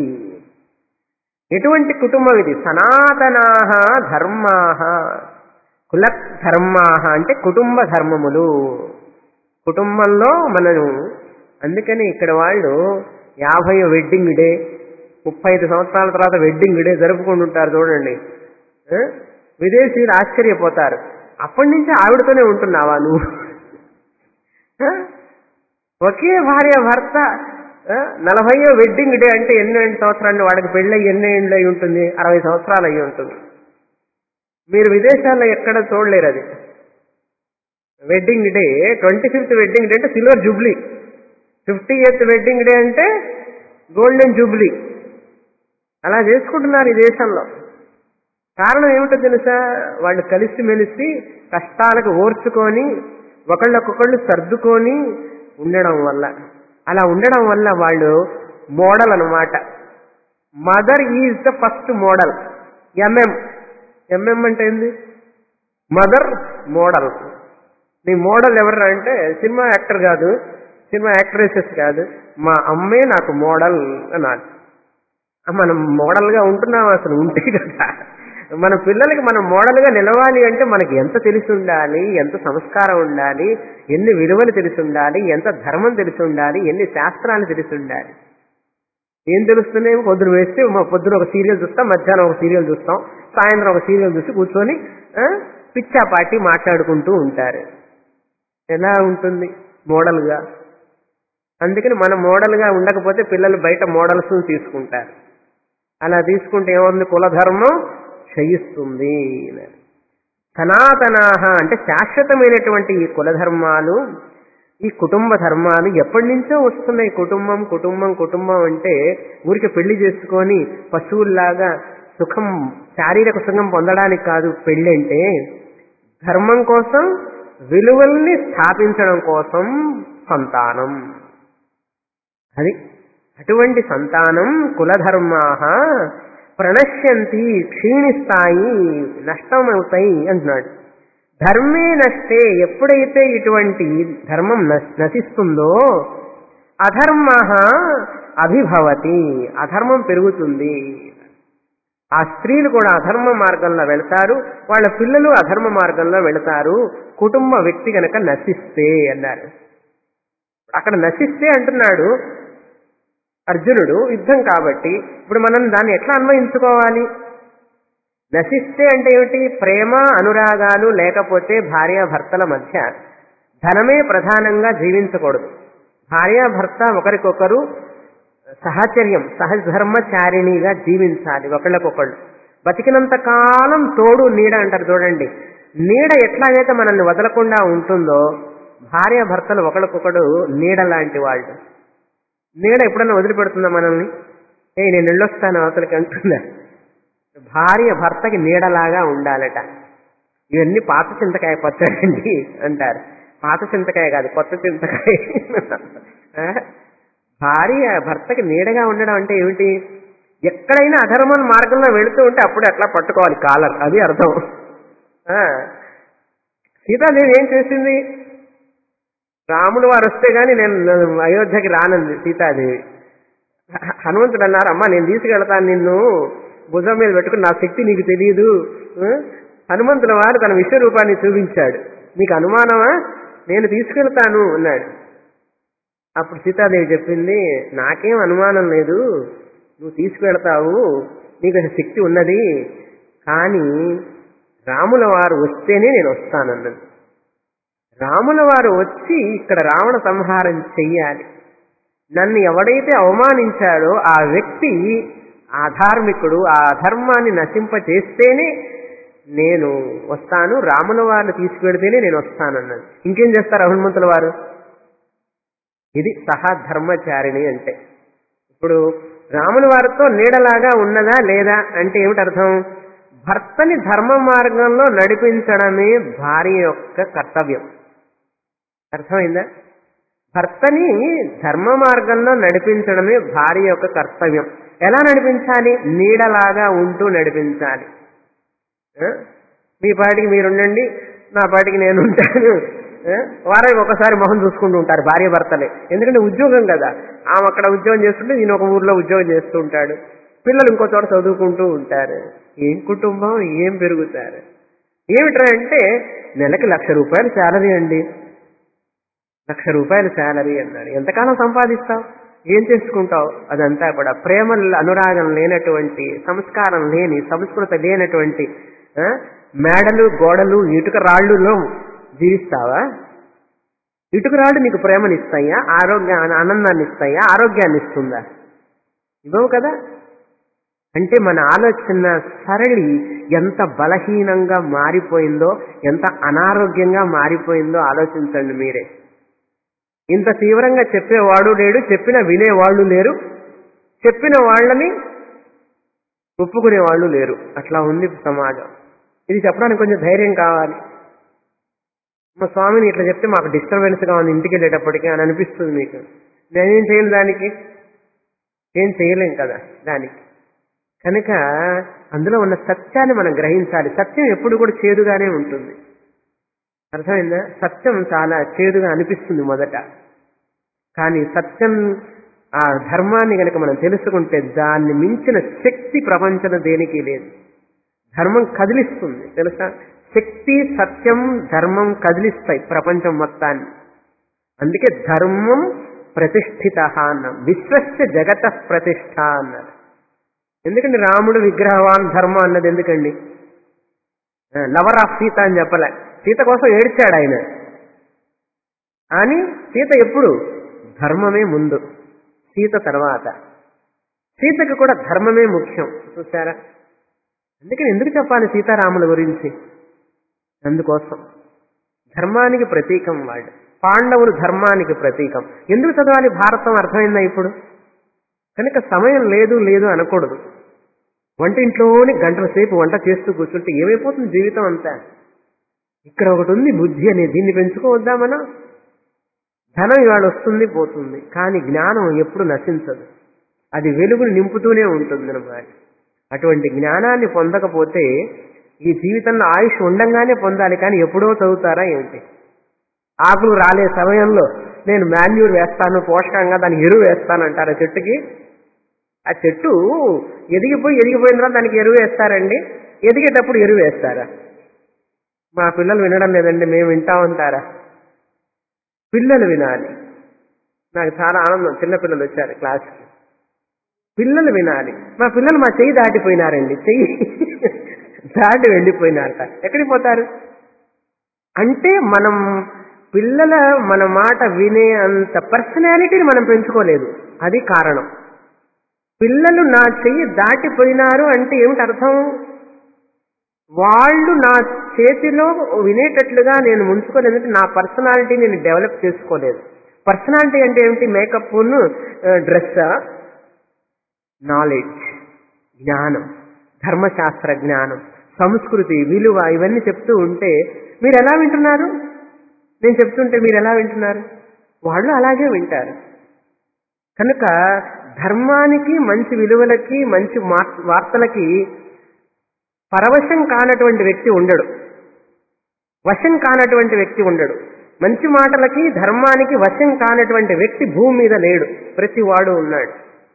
ఎటువంటి కుటుంబం ఇది సనాతనాహ ధర్మాహ కుల ధర్మాహ అంటే కుటుంబ ధర్మములు కుటుంబంలో మనను అందుకని ఇక్కడ వాళ్ళు యాభై వెడ్డింగ్ డే ముప్పై ఐదు సంవత్సరాల తర్వాత వెడ్డింగ్ డే జరుపుకుంటుంటారు చూడండి ఆ? విదేశీయులు ఆశ్చర్యపోతారు అప్పటి నుంచి ఆవిడతోనే ఉంటున్నావా నువ్వు ఆ? ఒకే భార్య భర్త ఆ? నలభైయో వెడ్డింగ్ డే అంటే ఎన్ని సంవత్సరాలు వాడికి పెళ్ళి ఎన్ని ఏళ్ళు అయి ఉంటుంది అరవై సంవత్సరాలు అయి ఉంటుంది మీరు విదేశాల్లో ఎక్కడ చూడలేరు అది wedding day twenty fifth wedding day అంటే silver jubilee fifty eighth wedding day అంటే గోల్డెన్ జూబ్లీ అలా చేసుకుంటున్నారు ఈ దేశంలో కారణం ఏమిటో తెలుసా వాళ్ళు కలిసి మెలిసి కష్టాలకు ఓర్చుకొని ఒకళ్ళకొకళ్ళు సర్దుకొని ఉండడం వల్ల అలా ఉండడం వల్ల వాళ్ళు మోడల్ అన్నమాట mother is the first model ఎంఎం ఎంఎం అంటే ఏంది మదర్ మోడల్ నీ మోడల్ ఎవరు అంటే సినిమా యాక్టర్ కాదు సినిమా యాక్ట్రెసెస్ కాదు మా అమ్మే నాకు మోడల్ అన్నాడు మనం మోడల్ గా ఉంటున్నాం అసలు ఉంటే కదా మన పిల్లలకి మనం మోడల్ గా నిలవాలి అంటే మనకి ఎంత తెలిసి ఉండాలి ఎంత సంస్కారం ఉండాలి ఎన్ని విలువలు తెలిసి ఉండాలి ఎంత ధర్మం తెలిసి ఉండాలి ఎన్ని శాస్త్రాలు తెలిసి ఉండాలి ఏం తెలుస్తున్నాయి పొద్దున వేస్తే మా పొద్దున ఒక సీరియల్ చూస్తాం మధ్యాహ్నం ఒక సీరియల్ చూస్తాం సాయంత్రం ఒక సీరియల్ చూసి కూర్చొని ఆ, పిచ్చాపాటి మాట్లాడుకుంటూ ఉంటారు ఎలా ఉంటుంది మోడల్ గా అందుకని మనం మోడల్ గా ఉండకపోతే పిల్లలు బయట మోడల్స్ తీసుకుంటారు అలా తీసుకుంటే ఏముంది కులధర్మం క్షయిస్తుంది సనాతనాహ అంటే శాశ్వతమైనటువంటి ఈ కులధర్మాలు ఈ కుటుంబ ధర్మాలు ఎప్పటి నుంచో వస్తున్నాయి కుటుంబం కుటుంబం కుటుంబం అంటే ఊరికి పెళ్లి చేసుకొని పశువుల్లాగా సుఖం శారీరక సుఖం పొందడానికి కాదు పెళ్లి అంటే ధర్మం కోసం విలువల్ని స్థాపించడం కోసం సంతానం అది అటువంటి సంతానం కులధర్మాహ ప్రణశ్యంతి క్షీణిస్తాయి నష్టమవుతాయి అంటున్నాడు ధర్మే నష్టే ఎప్పుడైతే ఇటువంటి ధర్మం నశ్- నశిస్తుందో అధర్మ అభిభవతి అధర్మం పెరుగుతుంది ఆ స్త్రీలు కూడా అధర్మ మార్గంలో వెళతారు వాళ్ళ పిల్లలు అధర్మ మార్గంలో వెళతారు కుటుంబ వ్యక్తి గనక నశిస్తే అన్నారు అక్కడ నశిస్తే అంటున్నాడు అర్జునుడు యుద్ధం కాబట్టి ఇప్పుడు మనం దాన్ని ఎట్లా అన్వయించుకోవాలి నశిస్తే అంటే ఏమిటి ప్రేమ అనురాగాలు లేకపోతే భార్యాభర్తల మధ్య ధనమే ప్రధానంగా జీవించకూడదు భార్యాభర్త ఒకరికొకరు సహచర్యం సహధర్మచారిణిగా జీవించాలి ఒకళ్ళకొకళ్ళు బతికినంత కాలం తోడు నీడ అంటారు చూడండి నీడ ఎట్లాగైతే మనల్ని వదలకుండా ఉంటుందో భార్యాభర్తలు ఒకరికొకడు నీడ లాంటి వాళ్ళు నీడ ఎప్పుడన్నా వదిలిపెడుతుందా మనల్ని ఏ నేను వెళ్ళొస్తాను అవతలకి అంటుందా భార్య భర్తకి నీడలాగా ఉండాలట ఇవన్నీ పాత చింతకాయ పచ్చడండి అంటారు పాత చింతకాయ కాదు కొత్త చింతకాయ ఆ? భార్య భర్తకి నీడగా ఉండడం అంటే ఏమిటి ఎక్కడైనా అధర్మం మార్గంలో వెళుతూ ఉంటే అప్పుడు అట్లా పట్టుకోవాలి కాలర్ అది అర్థం ఆ. సీతాదేవి ఏం చేసింది రాముడు వారు వస్తే గాని నేను అయోధ్యకి రానంది సీతాదేవి హ- హనుమంతుడు అన్నారు అమ్మా నేను తీసుకెళ్తాను నిన్ను భుజం మీద పెట్టుకుని నా శక్తి నీకు తెలియదు ఆ? హనుమంతుల వారు తన విశ్వరూపాన్ని చూపించాడు నీకు అనుమానమా నేను తీసుకెళ్తాను అన్నాడు అప్పుడు సీతాదేవి చెప్పింది నాకేం అనుమానం లేదు నువ్వు తీసుకువెళ్తావు నీకు ఆ శక్తి ఉన్నది కానీ రాముల వారు వస్తేనే నేను వస్తానన్నది రాముల వారు వచ్చి ఇక్కడ రావణ సంహారం చెయ్యాలి నన్ను ఎవడైతే అవమానించాడో ఆ వ్యక్తి అధార్మికుడు ఆ అధర్మాన్ని నశింప చేస్తేనే నేను వస్తాను రాముల వారిని తీసుకువెడితేనే నేను వస్తానన్నది ఇంకేం చేస్తారు హనుమంతుల వారు ఇది సహా ధర్మచారిణి అంటే ఇప్పుడు రాముల వారితో నీడలాగా ఉన్నదా లేదా అంటే ఏమిటి అర్థం భర్తని ధర్మ మార్గంలో నడిపించడమే భార్య యొక్క కర్తవ్యం అర్థమైందా భర్తని ధర్మ మార్గంలో నడిపించడమే భార్య యొక్క కర్తవ్యం ఎలా నడిపించాలి నీడలాగా ఉంటూ నడిపించాలి ఆ? మీ పాటికి మీరుండండి నా పాటికి నేను ఉంటాను ఆ? వారానికి ఒకసారి మొహం చూసుకుంటూ ఉంటారు భార్య భర్తలే ఎందుకంటే ఉద్యోగం కదా ఆమె అక్కడ ఉద్యోగం చేస్తుంటే ఈయన ఒక ఊర్లో ఉద్యోగం చేస్తూ ఉంటాడు పిల్లలు ఇంకో చోట చదువుకుంటూ ఉంటారు ఏం కుటుంబం ఏం పెరుగుతారు ఏమిట్రా అంటే నెలకి లక్ష రూపాయలు శాలరీ అండి లక్ష రూపాయల శాలరీ అన్నాడు ఎంతకాలం సంపాదిస్తావు ఏం చేసుకుంటావు అదంతా కూడా ప్రేమ అనురాగం లేనటువంటి సంస్కారం లేని సంస్కృత లేనటువంటి ఆ, మేడలు గోడలు ఇటుక రాళ్ళులో జీవిస్తావా ఇటుక రాళ్ళు నీకు ప్రేమనిస్తాయా ఆరోగ్య ఆనందాన్ని ఇస్తాయా ఆరోగ్యాన్ని ఇస్తుందా ఇవ్వవు కదా అంటే మన ఆలోచన సరళి ఎంత బలహీనంగా మారిపోయిందో ఎంత అనారోగ్యంగా మారిపోయిందో ఆలోచించండి మీరే ఇంత తీవ్రంగా చెప్పేవాడు లేడు చెప్పిన వినేవాళ్ళు లేరు చెప్పిన వాళ్ళని ఒప్పుకునే వాళ్ళు లేరు అట్లా ఉంది సమాజం ఇది చెప్పడానికి కొంచెం ధైర్యం కావాలి మా స్వామిని ఇట్లా చెప్తే మాకు డిస్టర్బెన్స్ గా ఉంది ఇంటికి వెళ్ళేటప్పటికి అని అనిపిస్తుంది మీకు నేనేం చేయను దానికి ఏం చేయలేం కదా దానికి కనుక అందులో ఉన్న సత్యాన్ని మనం గ్రహించాలి సత్యం ఎప్పుడు కూడా చేదుగానే ఉంటుంది అర్థమైందా సత్యం చాలా చేదుగా అనిపిస్తుంది మొదట కానీ సత్యం ఆ ధర్మాన్ని కనుక మనం తెలుసుకుంటే దాన్ని మించిన శక్తి ప్రపంచంలో దేనికి లేదు ధర్మం కదిలిస్తుంది తెలుసా శక్తి సత్యం ధర్మం కదిలిస్తాయి ప్రపంచం మొత్తాన్ని అందుకే ధర్మం ప్రతిష్ఠిత అన్నాం విశ్వస్య జగత ప్రతిష్ట అన్నారు ఎందుకండి రాముడు విగ్రహవాన్ ధర్మం అన్నది ఎందుకండి లవర్ ఆఫ్ సీత అని చెప్పలే సీత కోసం ఏడ్చాడు ఆయన అని సీత ఎప్పుడు ధర్మమే ముందు సీత తర్వాత సీతకు కూడా ధర్మమే ముఖ్యం చూసారా అందుకని ఎందుకు చెప్పాలి సీతారాముల గురించి అందుకోసం ధర్మానికి ప్రతీకం వాళ్ళు పాండవులు ధర్మానికి ప్రతీకం ఎందుకు చదవాలి భారతం అర్థమైందా ఇప్పుడు కనుక సమయం లేదు లేదు అనకూడదు వంటింట్లోని గంటల సేపు వంట చేస్తూ కూర్చుంటే ఏమైపోతుంది జీవితం అంతా ఇక్కడ ఒకటి ఉంది బుద్ధి అనే దీన్ని పెంచుకోవద్దా మనం ధనం ఇవాళ వస్తుంది పోతుంది కానీ జ్ఞానం ఎప్పుడు నశించదు అది వెలుగుని నింపుతూనే ఉంటుంది అన్నమాట అటువంటి జ్ఞానాన్ని పొందకపోతే ఈ జీవితంలో ఆయుష్ ఉండంగానే పొందాలి కానీ ఎప్పుడో చదువుతారా ఏంటి ఆకులు రాలే సమయంలో నేను మాన్యూర్ వేస్తాను పోషకంగా దానికి ఎరువు వేస్తాను అంటారు ఆ చెట్టుకి ఆ చెట్టు ఎదిగిపోయి ఎదిగిపోయిన తర్వాత దానికి ఎరువు వేస్తారండి ఎదిగేటప్పుడు ఎరువు వేస్తారా మా పిల్లలు వినడం లేదండి మేము వింటామంటారా పిల్లలు వినాలి నాకు చాలా ఆనందం చిన్న పిల్లలు వచ్చారు క్లాస్కి పిల్లలు వినాలి మా పిల్లలు మా చెయ్యి దాటిపోయినారండి చెయ్యి దాటి వెళ్ళిపోయినారట ఎక్కడికి పోతారు అంటే మనం పిల్లల మన మాట వినే అంత పర్సనాలిటీని మనం పెంచుకోలేదు అది కారణం పిల్లలు నా చెయ్యి దాటిపోయినారు అంటే ఏమిటి అర్థం వాళ్ళు నా చేతిలో వినేటట్లుగా నేను ముంచుకోలేదు నా పర్సనాలిటీ నేను డెవలప్ చేసుకోలేదు పర్సనాలిటీ అంటే ఏమిటి మేకప్ డ్రెస్ నాలెడ్జ్ జ్ఞానం ధర్మశాస్త్ర జ్ఞానం సంస్కృతి విలువ ఇవన్నీ చెప్తూ ఉంటే మీరు ఎలా వింటున్నారు నేను చెప్తుంటే మీరు ఎలా వింటున్నారు వాళ్ళు అలాగే వింటారు కనుక ధర్మానికి మంచి విలువలకి మంచి మార్- వార్తలకి పరవశం కానటువంటి వ్యక్తి ఉండడు వశం కానటువంటి వ్యక్తి ఉండడు మంచి మాటలకి ధర్మానికి వశం కానటువంటి వ్యక్తి భూమి మీద లేడు ప్రతి వాడు ఉన్నాడు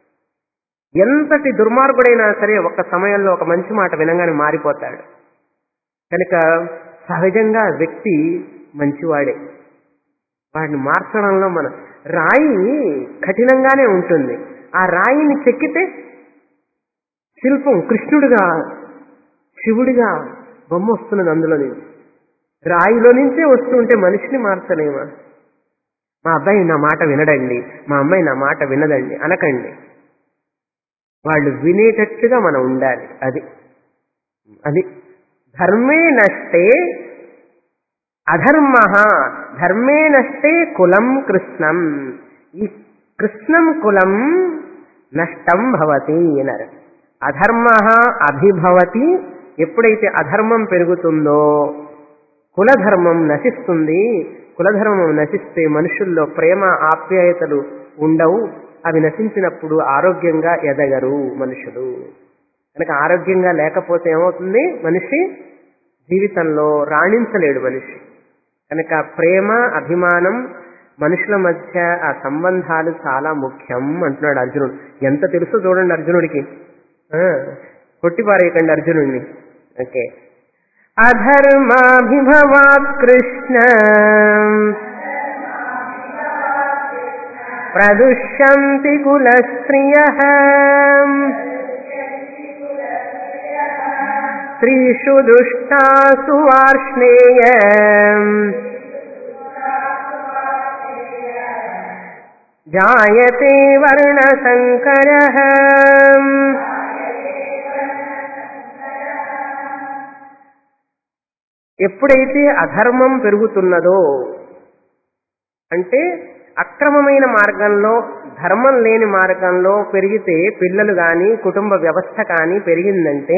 ఎంతటి దుర్మార్గుడైనా సరే ఒక సమయంలో ఒక మంచి మాట వినంగానే మారిపోతాడు కనుక సహజంగా వ్యక్తి మంచివాడే వాడిని మార్చడంలో మన రాయి కఠినంగానే ఉంటుంది ఆ రాయిని చెక్కితే శిల్పం కృష్ణుడిగా శివుడిగా బొమ్మ వస్తున్నది అందులో నుంచి రాయిలో నుంచే వస్తుంటే మనిషిని మార్చలేమా మా అబ్బాయి నా మాట వినడండి మా అమ్మాయి నా మాట వినదండి అనకండి వాళ్ళు వినేటట్టుగా మనం ఉండాలి అది అది ధర్మే నష్టే అధర్మ ధర్మే నష్టే కులం కృష్ణం ఈ కృష్ణం కులం నష్టం భవతి అన్నారు అధర్మ అభిభవతి ఎప్పుడైతే అధర్మం పెరుగుతుందో కులధర్మం నశిస్తుంది కులధర్మం నశిస్తే మనుషుల్లో ప్రేమ ఆప్యాయతలు ఉండవు అవి నశించినప్పుడు ఆరోగ్యంగా ఎదగరు మనుషులు కనుక ఆరోగ్యంగా లేకపోతే ఏమవుతుంది మనిషి జీవితంలో రాణించలేడు మనిషి కనుక ప్రేమ అభిమానం మనుషుల మధ్య ఆ సంబంధాలు చాలా ముఖ్యం అంటున్నాడు అర్జునుడు ఎంత తెలుసో చూడండి అర్జునుడికి ఆ, కొట్టిపారేయకండి అర్జునుడిని ఓకే అధర్మాభిభవాత్ కృష్ణ ప్రదుష్యంతి కులస్త్రియ స్త్రీషు దుష్టాసు వార్ష్ణేయ జాయతే వర్ణశంకర ఎప్పుడైతే అధర్మం పెరుగుతున్నదో అంటే అక్రమమైన మార్గంలో ధర్మం లేని మార్గంలో పెరిగితే పిల్లలు గాని కుటుంబ వ్యవస్థ కానీ పెరిగిందంటే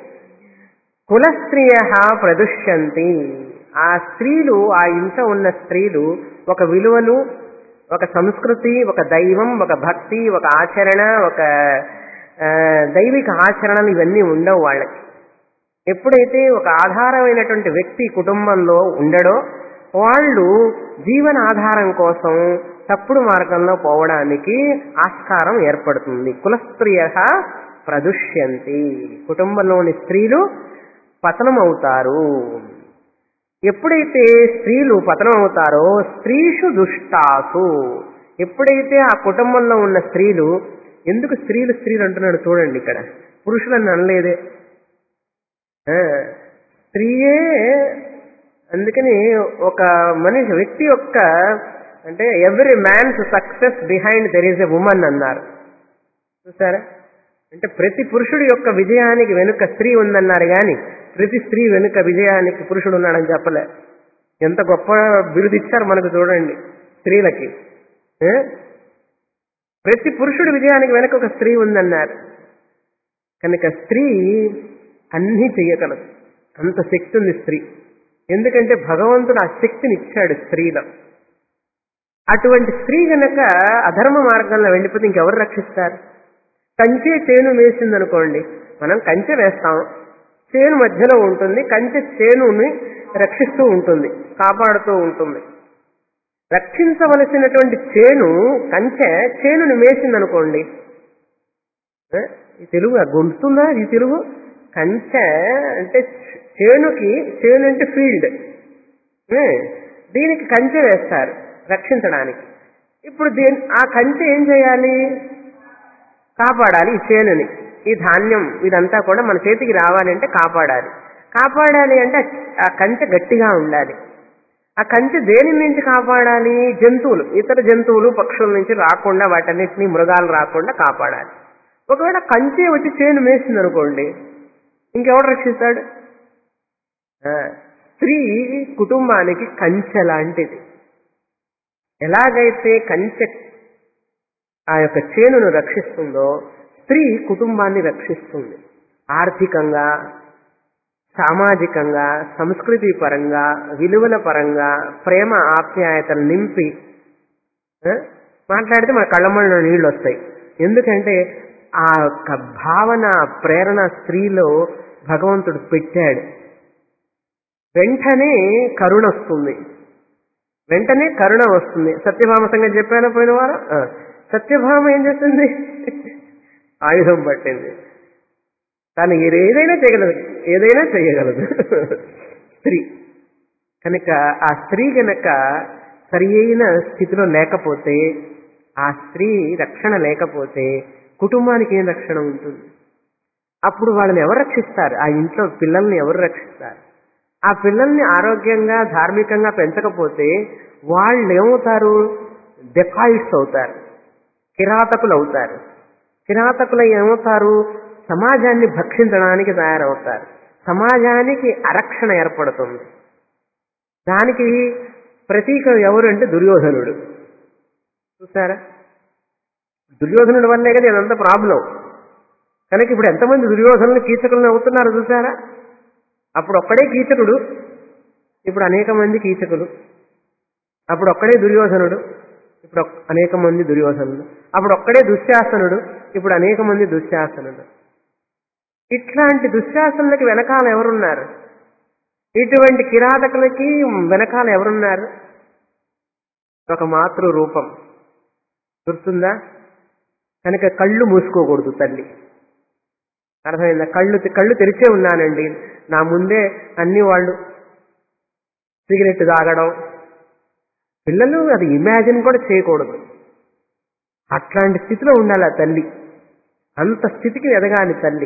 కులస్త్రియ ప్రదుష్యంతి ఆ స్త్రీలు ఆ ఇంట ఉన్న స్త్రీలు ఒక విలువలు ఒక సంస్కృతి ఒక దైవం ఒక భక్తి ఒక ఆచరణ ఒక ఆ, దైవిక ఆచరణలు ఇవన్నీ ఉండవు వాళ్ళకి ఎప్పుడైతే ఒక ఆధారమైనటువంటి వ్యక్తి కుటుంబంలో ఉండడో వాళ్ళు జీవన ఆధారం కోసం తప్పుడు మార్గంలో పోవడానికి ఆస్కారం ఏర్పడుతుంది కులస్త్రియ ప్రదుష్యంతి కుటుంబంలోని స్త్రీలు పతనమవుతారు ఎప్పుడైతే స్త్రీలు పతనం అవుతారో స్త్రీషు దుష్టాసు ఎప్పుడైతే ఆ కుటుంబంలో ఉన్న స్త్రీలు ఎందుకు స్త్రీలు స్త్రీలు అంటున్నాడు చూడండి ఇక్కడ పురుషులను అనలేదే ఆ, స్త్రీయే అందుకని ఒక మనిషి వ్యక్తి యొక్క అంటే every man's success behind there is a woman అన్నారు చూసారా అంటే ప్రతి పురుషుడి యొక్క విజయానికి వెనుక స్త్రీ ఉందన్నారు కానీ ప్రతి స్త్రీ వెనుక విజయానికి పురుషుడు ఉన్నాడని చెప్పలే ఎంత గొప్ప బిరుదు ఇచ్చారు మనకు చూడండి స్త్రీలకి ఏ? ప్రతి పురుషుడి విజయానికి వెనుక ఒక స్త్రీ ఉందన్నారు కనుక స్త్రీ అన్నీ చెయ్యగలదు అంత శక్తి ఉంది స్త్రీ ఎందుకంటే భగవంతుడు ఆ శక్తిని ఇచ్చాడు స్త్రీలో అటువంటి స్త్రీ గనక అధర్మ మార్గంలో వెళ్ళిపోతే ఇంకెవరు రక్షిస్తారు కంచె చేను వేసిందనుకోండి మనం కంచె వేస్తాం చేను మధ్యలో ఉంటుంది కంచె చేనుని రక్షిస్తూ ఉంటుంది కాపాడుతూ ఉంటుంది రక్షించవలసినటువంటి చేను కంచె చేనుని వేసిందనుకోండి ఏ? ఈ తెలుగు గుంటుందా ఈ తెలుగు కంచె అంటే చేనుకి చేను అంటే ఫీల్డ్ ఏ? దీనికి కంచె వేస్తారు రక్షించడానికి ఇప్పుడు దీని ఆ కంచె ఏం చేయాలి కాపాడాలి ఈ చేనుని ఈ ధాన్యం ఇదంతా కూడా మన చేతికి రావాలంటే కాపాడాలి కాపాడాలి అంటే ఆ కంచె గట్టిగా ఉండాలి ఆ కంచె దేని నుంచి కాపాడాలి జంతువులు ఇతర జంతువులు పక్షుల నుంచి రాకుండా వాటన్నిటిని మృగాలు రాకుండా కాపాడాలి ఒకవేళ కంచె వచ్చి చేను మేసింది అనుకోండి ఇంకెవడు రక్షిస్తాడు ఆ, స్త్రీ కుటుంబానికి కంచె లాంటిది ఎలాగైతే కంచె ఆ యొక్క చేనును రక్షిస్తుందో స్త్రీ కుటుంబాన్ని రక్షిస్తుంది ఆర్థికంగా సామాజికంగా సంస్కృతి పరంగా విలువల పరంగా ప్రేమ ఆప్యాయతలు నింపి ఆ, మాట్లాడితే మన కళ్ళమ్మలో నీళ్ళు వస్తాయి ఎందుకంటే ఆ యొక్క భావన ప్రేరణ స్త్రీలో భగవంతుడు పెట్టాడు వెంటనే కరుణ వస్తుంది వెంటనే కరుణ వస్తుంది సత్యభామ సంగతి చెప్పాను పోయిన వారం ఆ, సత్యభామ ఏం చేస్తుంది ఆయుధం పట్టింది తను ఏదైనా చేయగలదు ఏదైనా చేయగలదు స్త్రీ కనుక ఆ స్త్రీ గనక సరి అయిన స్థితిలో లేకపోతే ఆ స్త్రీ రక్షణ లేకపోతే కుటుంబానికి ఏం రక్షణ ఉంటుంది అప్పుడు వాళ్ళని ఎవరు రక్షిస్తారు ఆ ఇంట్లో పిల్లల్ని ఎవరు రక్షిస్తారు ఆ పిల్లల్ని ఆరోగ్యంగా ధార్మికంగా పెంచకపోతే వాళ్ళు ఏమవుతారు డెకాయిట్స్ అవుతారు కిరాతకులు అవుతారు కిరాతకులు ఏమవుతారు సమాజాన్ని భక్షించడానికి తయారవుతారు సమాజానికి అరక్షణ ఏర్పడుతుంది దానికి ప్రతీక ఎవరు అంటే దుర్యోధనుడు చూసారా దుర్యోధనుడి వల్లే కదా ఇదంతా ప్రాబ్లం కనుక ఇప్పుడు ఎంతమంది దుర్యోధనులు కీచకులను అవుతున్నారు చూసారా అప్పుడు ఒక్కడే కీచకుడు ఇప్పుడు అనేక మంది కీచకులు అప్పుడు ఒక్కడే దుర్యోధనుడు ఇప్పుడు ఒక్- అనేక మంది దుర్యోధనుడు అప్పుడు ఒక్కడే దుశ్శాసనుడు ఇప్పుడు అనేక మంది దుశ్శాసనుడు ఇట్లాంటి దుశ్శాసనులకి వెనకాల ఎవరున్నారు ఇటువంటి కిరాతకులకి వెనకాల ఎవరున్నారు ఒక మాతృ రూపం గుర్తుందా కనుక కళ్ళు మూసుకోకూడదు తల్లి అర్థమైందా కళ్ళు కళ్ళు తెరిచే ఉన్నానండి నా ముందే అన్ని వాళ్ళు సిగరెట్ తాగడం పిల్లలు అది ఇమాజిన్ కూడా చేయకూడదు అట్లాంటి స్థితిలో ఉండాలి ఆ తల్లి అంత స్థితికి ఎదగాలి తల్లి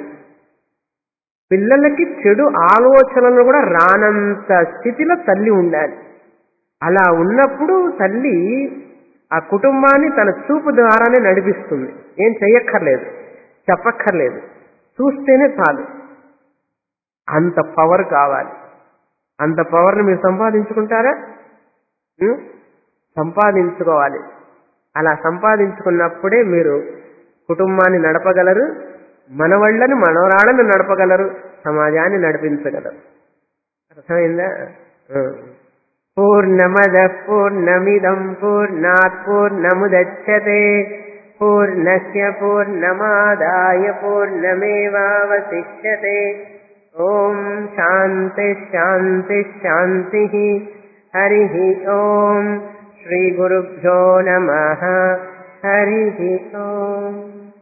పిల్లలకి చెడు ఆలోచనలు కూడా రానంత స్థితిలో తల్లి ఉండాలి అలా ఉన్నప్పుడు తల్లి ఆ కుటుంబాన్ని తన చూపు ద్వారానే నడిపిస్తుంది ఏం చెయ్యక్కర్లేదు చెప్పక్కర్లేదు చూస్తేనే చాలు అంత పవర్ కావాలి అంత పవర్ని మీరు సంపాదించుకుంటారా ఉం? సంపాదించుకోవాలి అలా సంపాదించుకున్నప్పుడే మీరు కుటుంబాన్ని నడపగలరు మనవళ్ళని మనవరాళ్ళని నడపగలరు సమాజాన్ని నడిపించగలరు అర్థమైందా ఆ. పూర్ణమద పూర్ణమిదం పూర్ణాత్ పూర్ణముదచ్చతే పూర్ణస్య పూర్ణమాదాయ పూర్ణమేవావశిష్యతే ఓం శాంతి శాంతి శాంతి హరి ఓం శ్రీ గురుభ్యో నమ హరి ఓం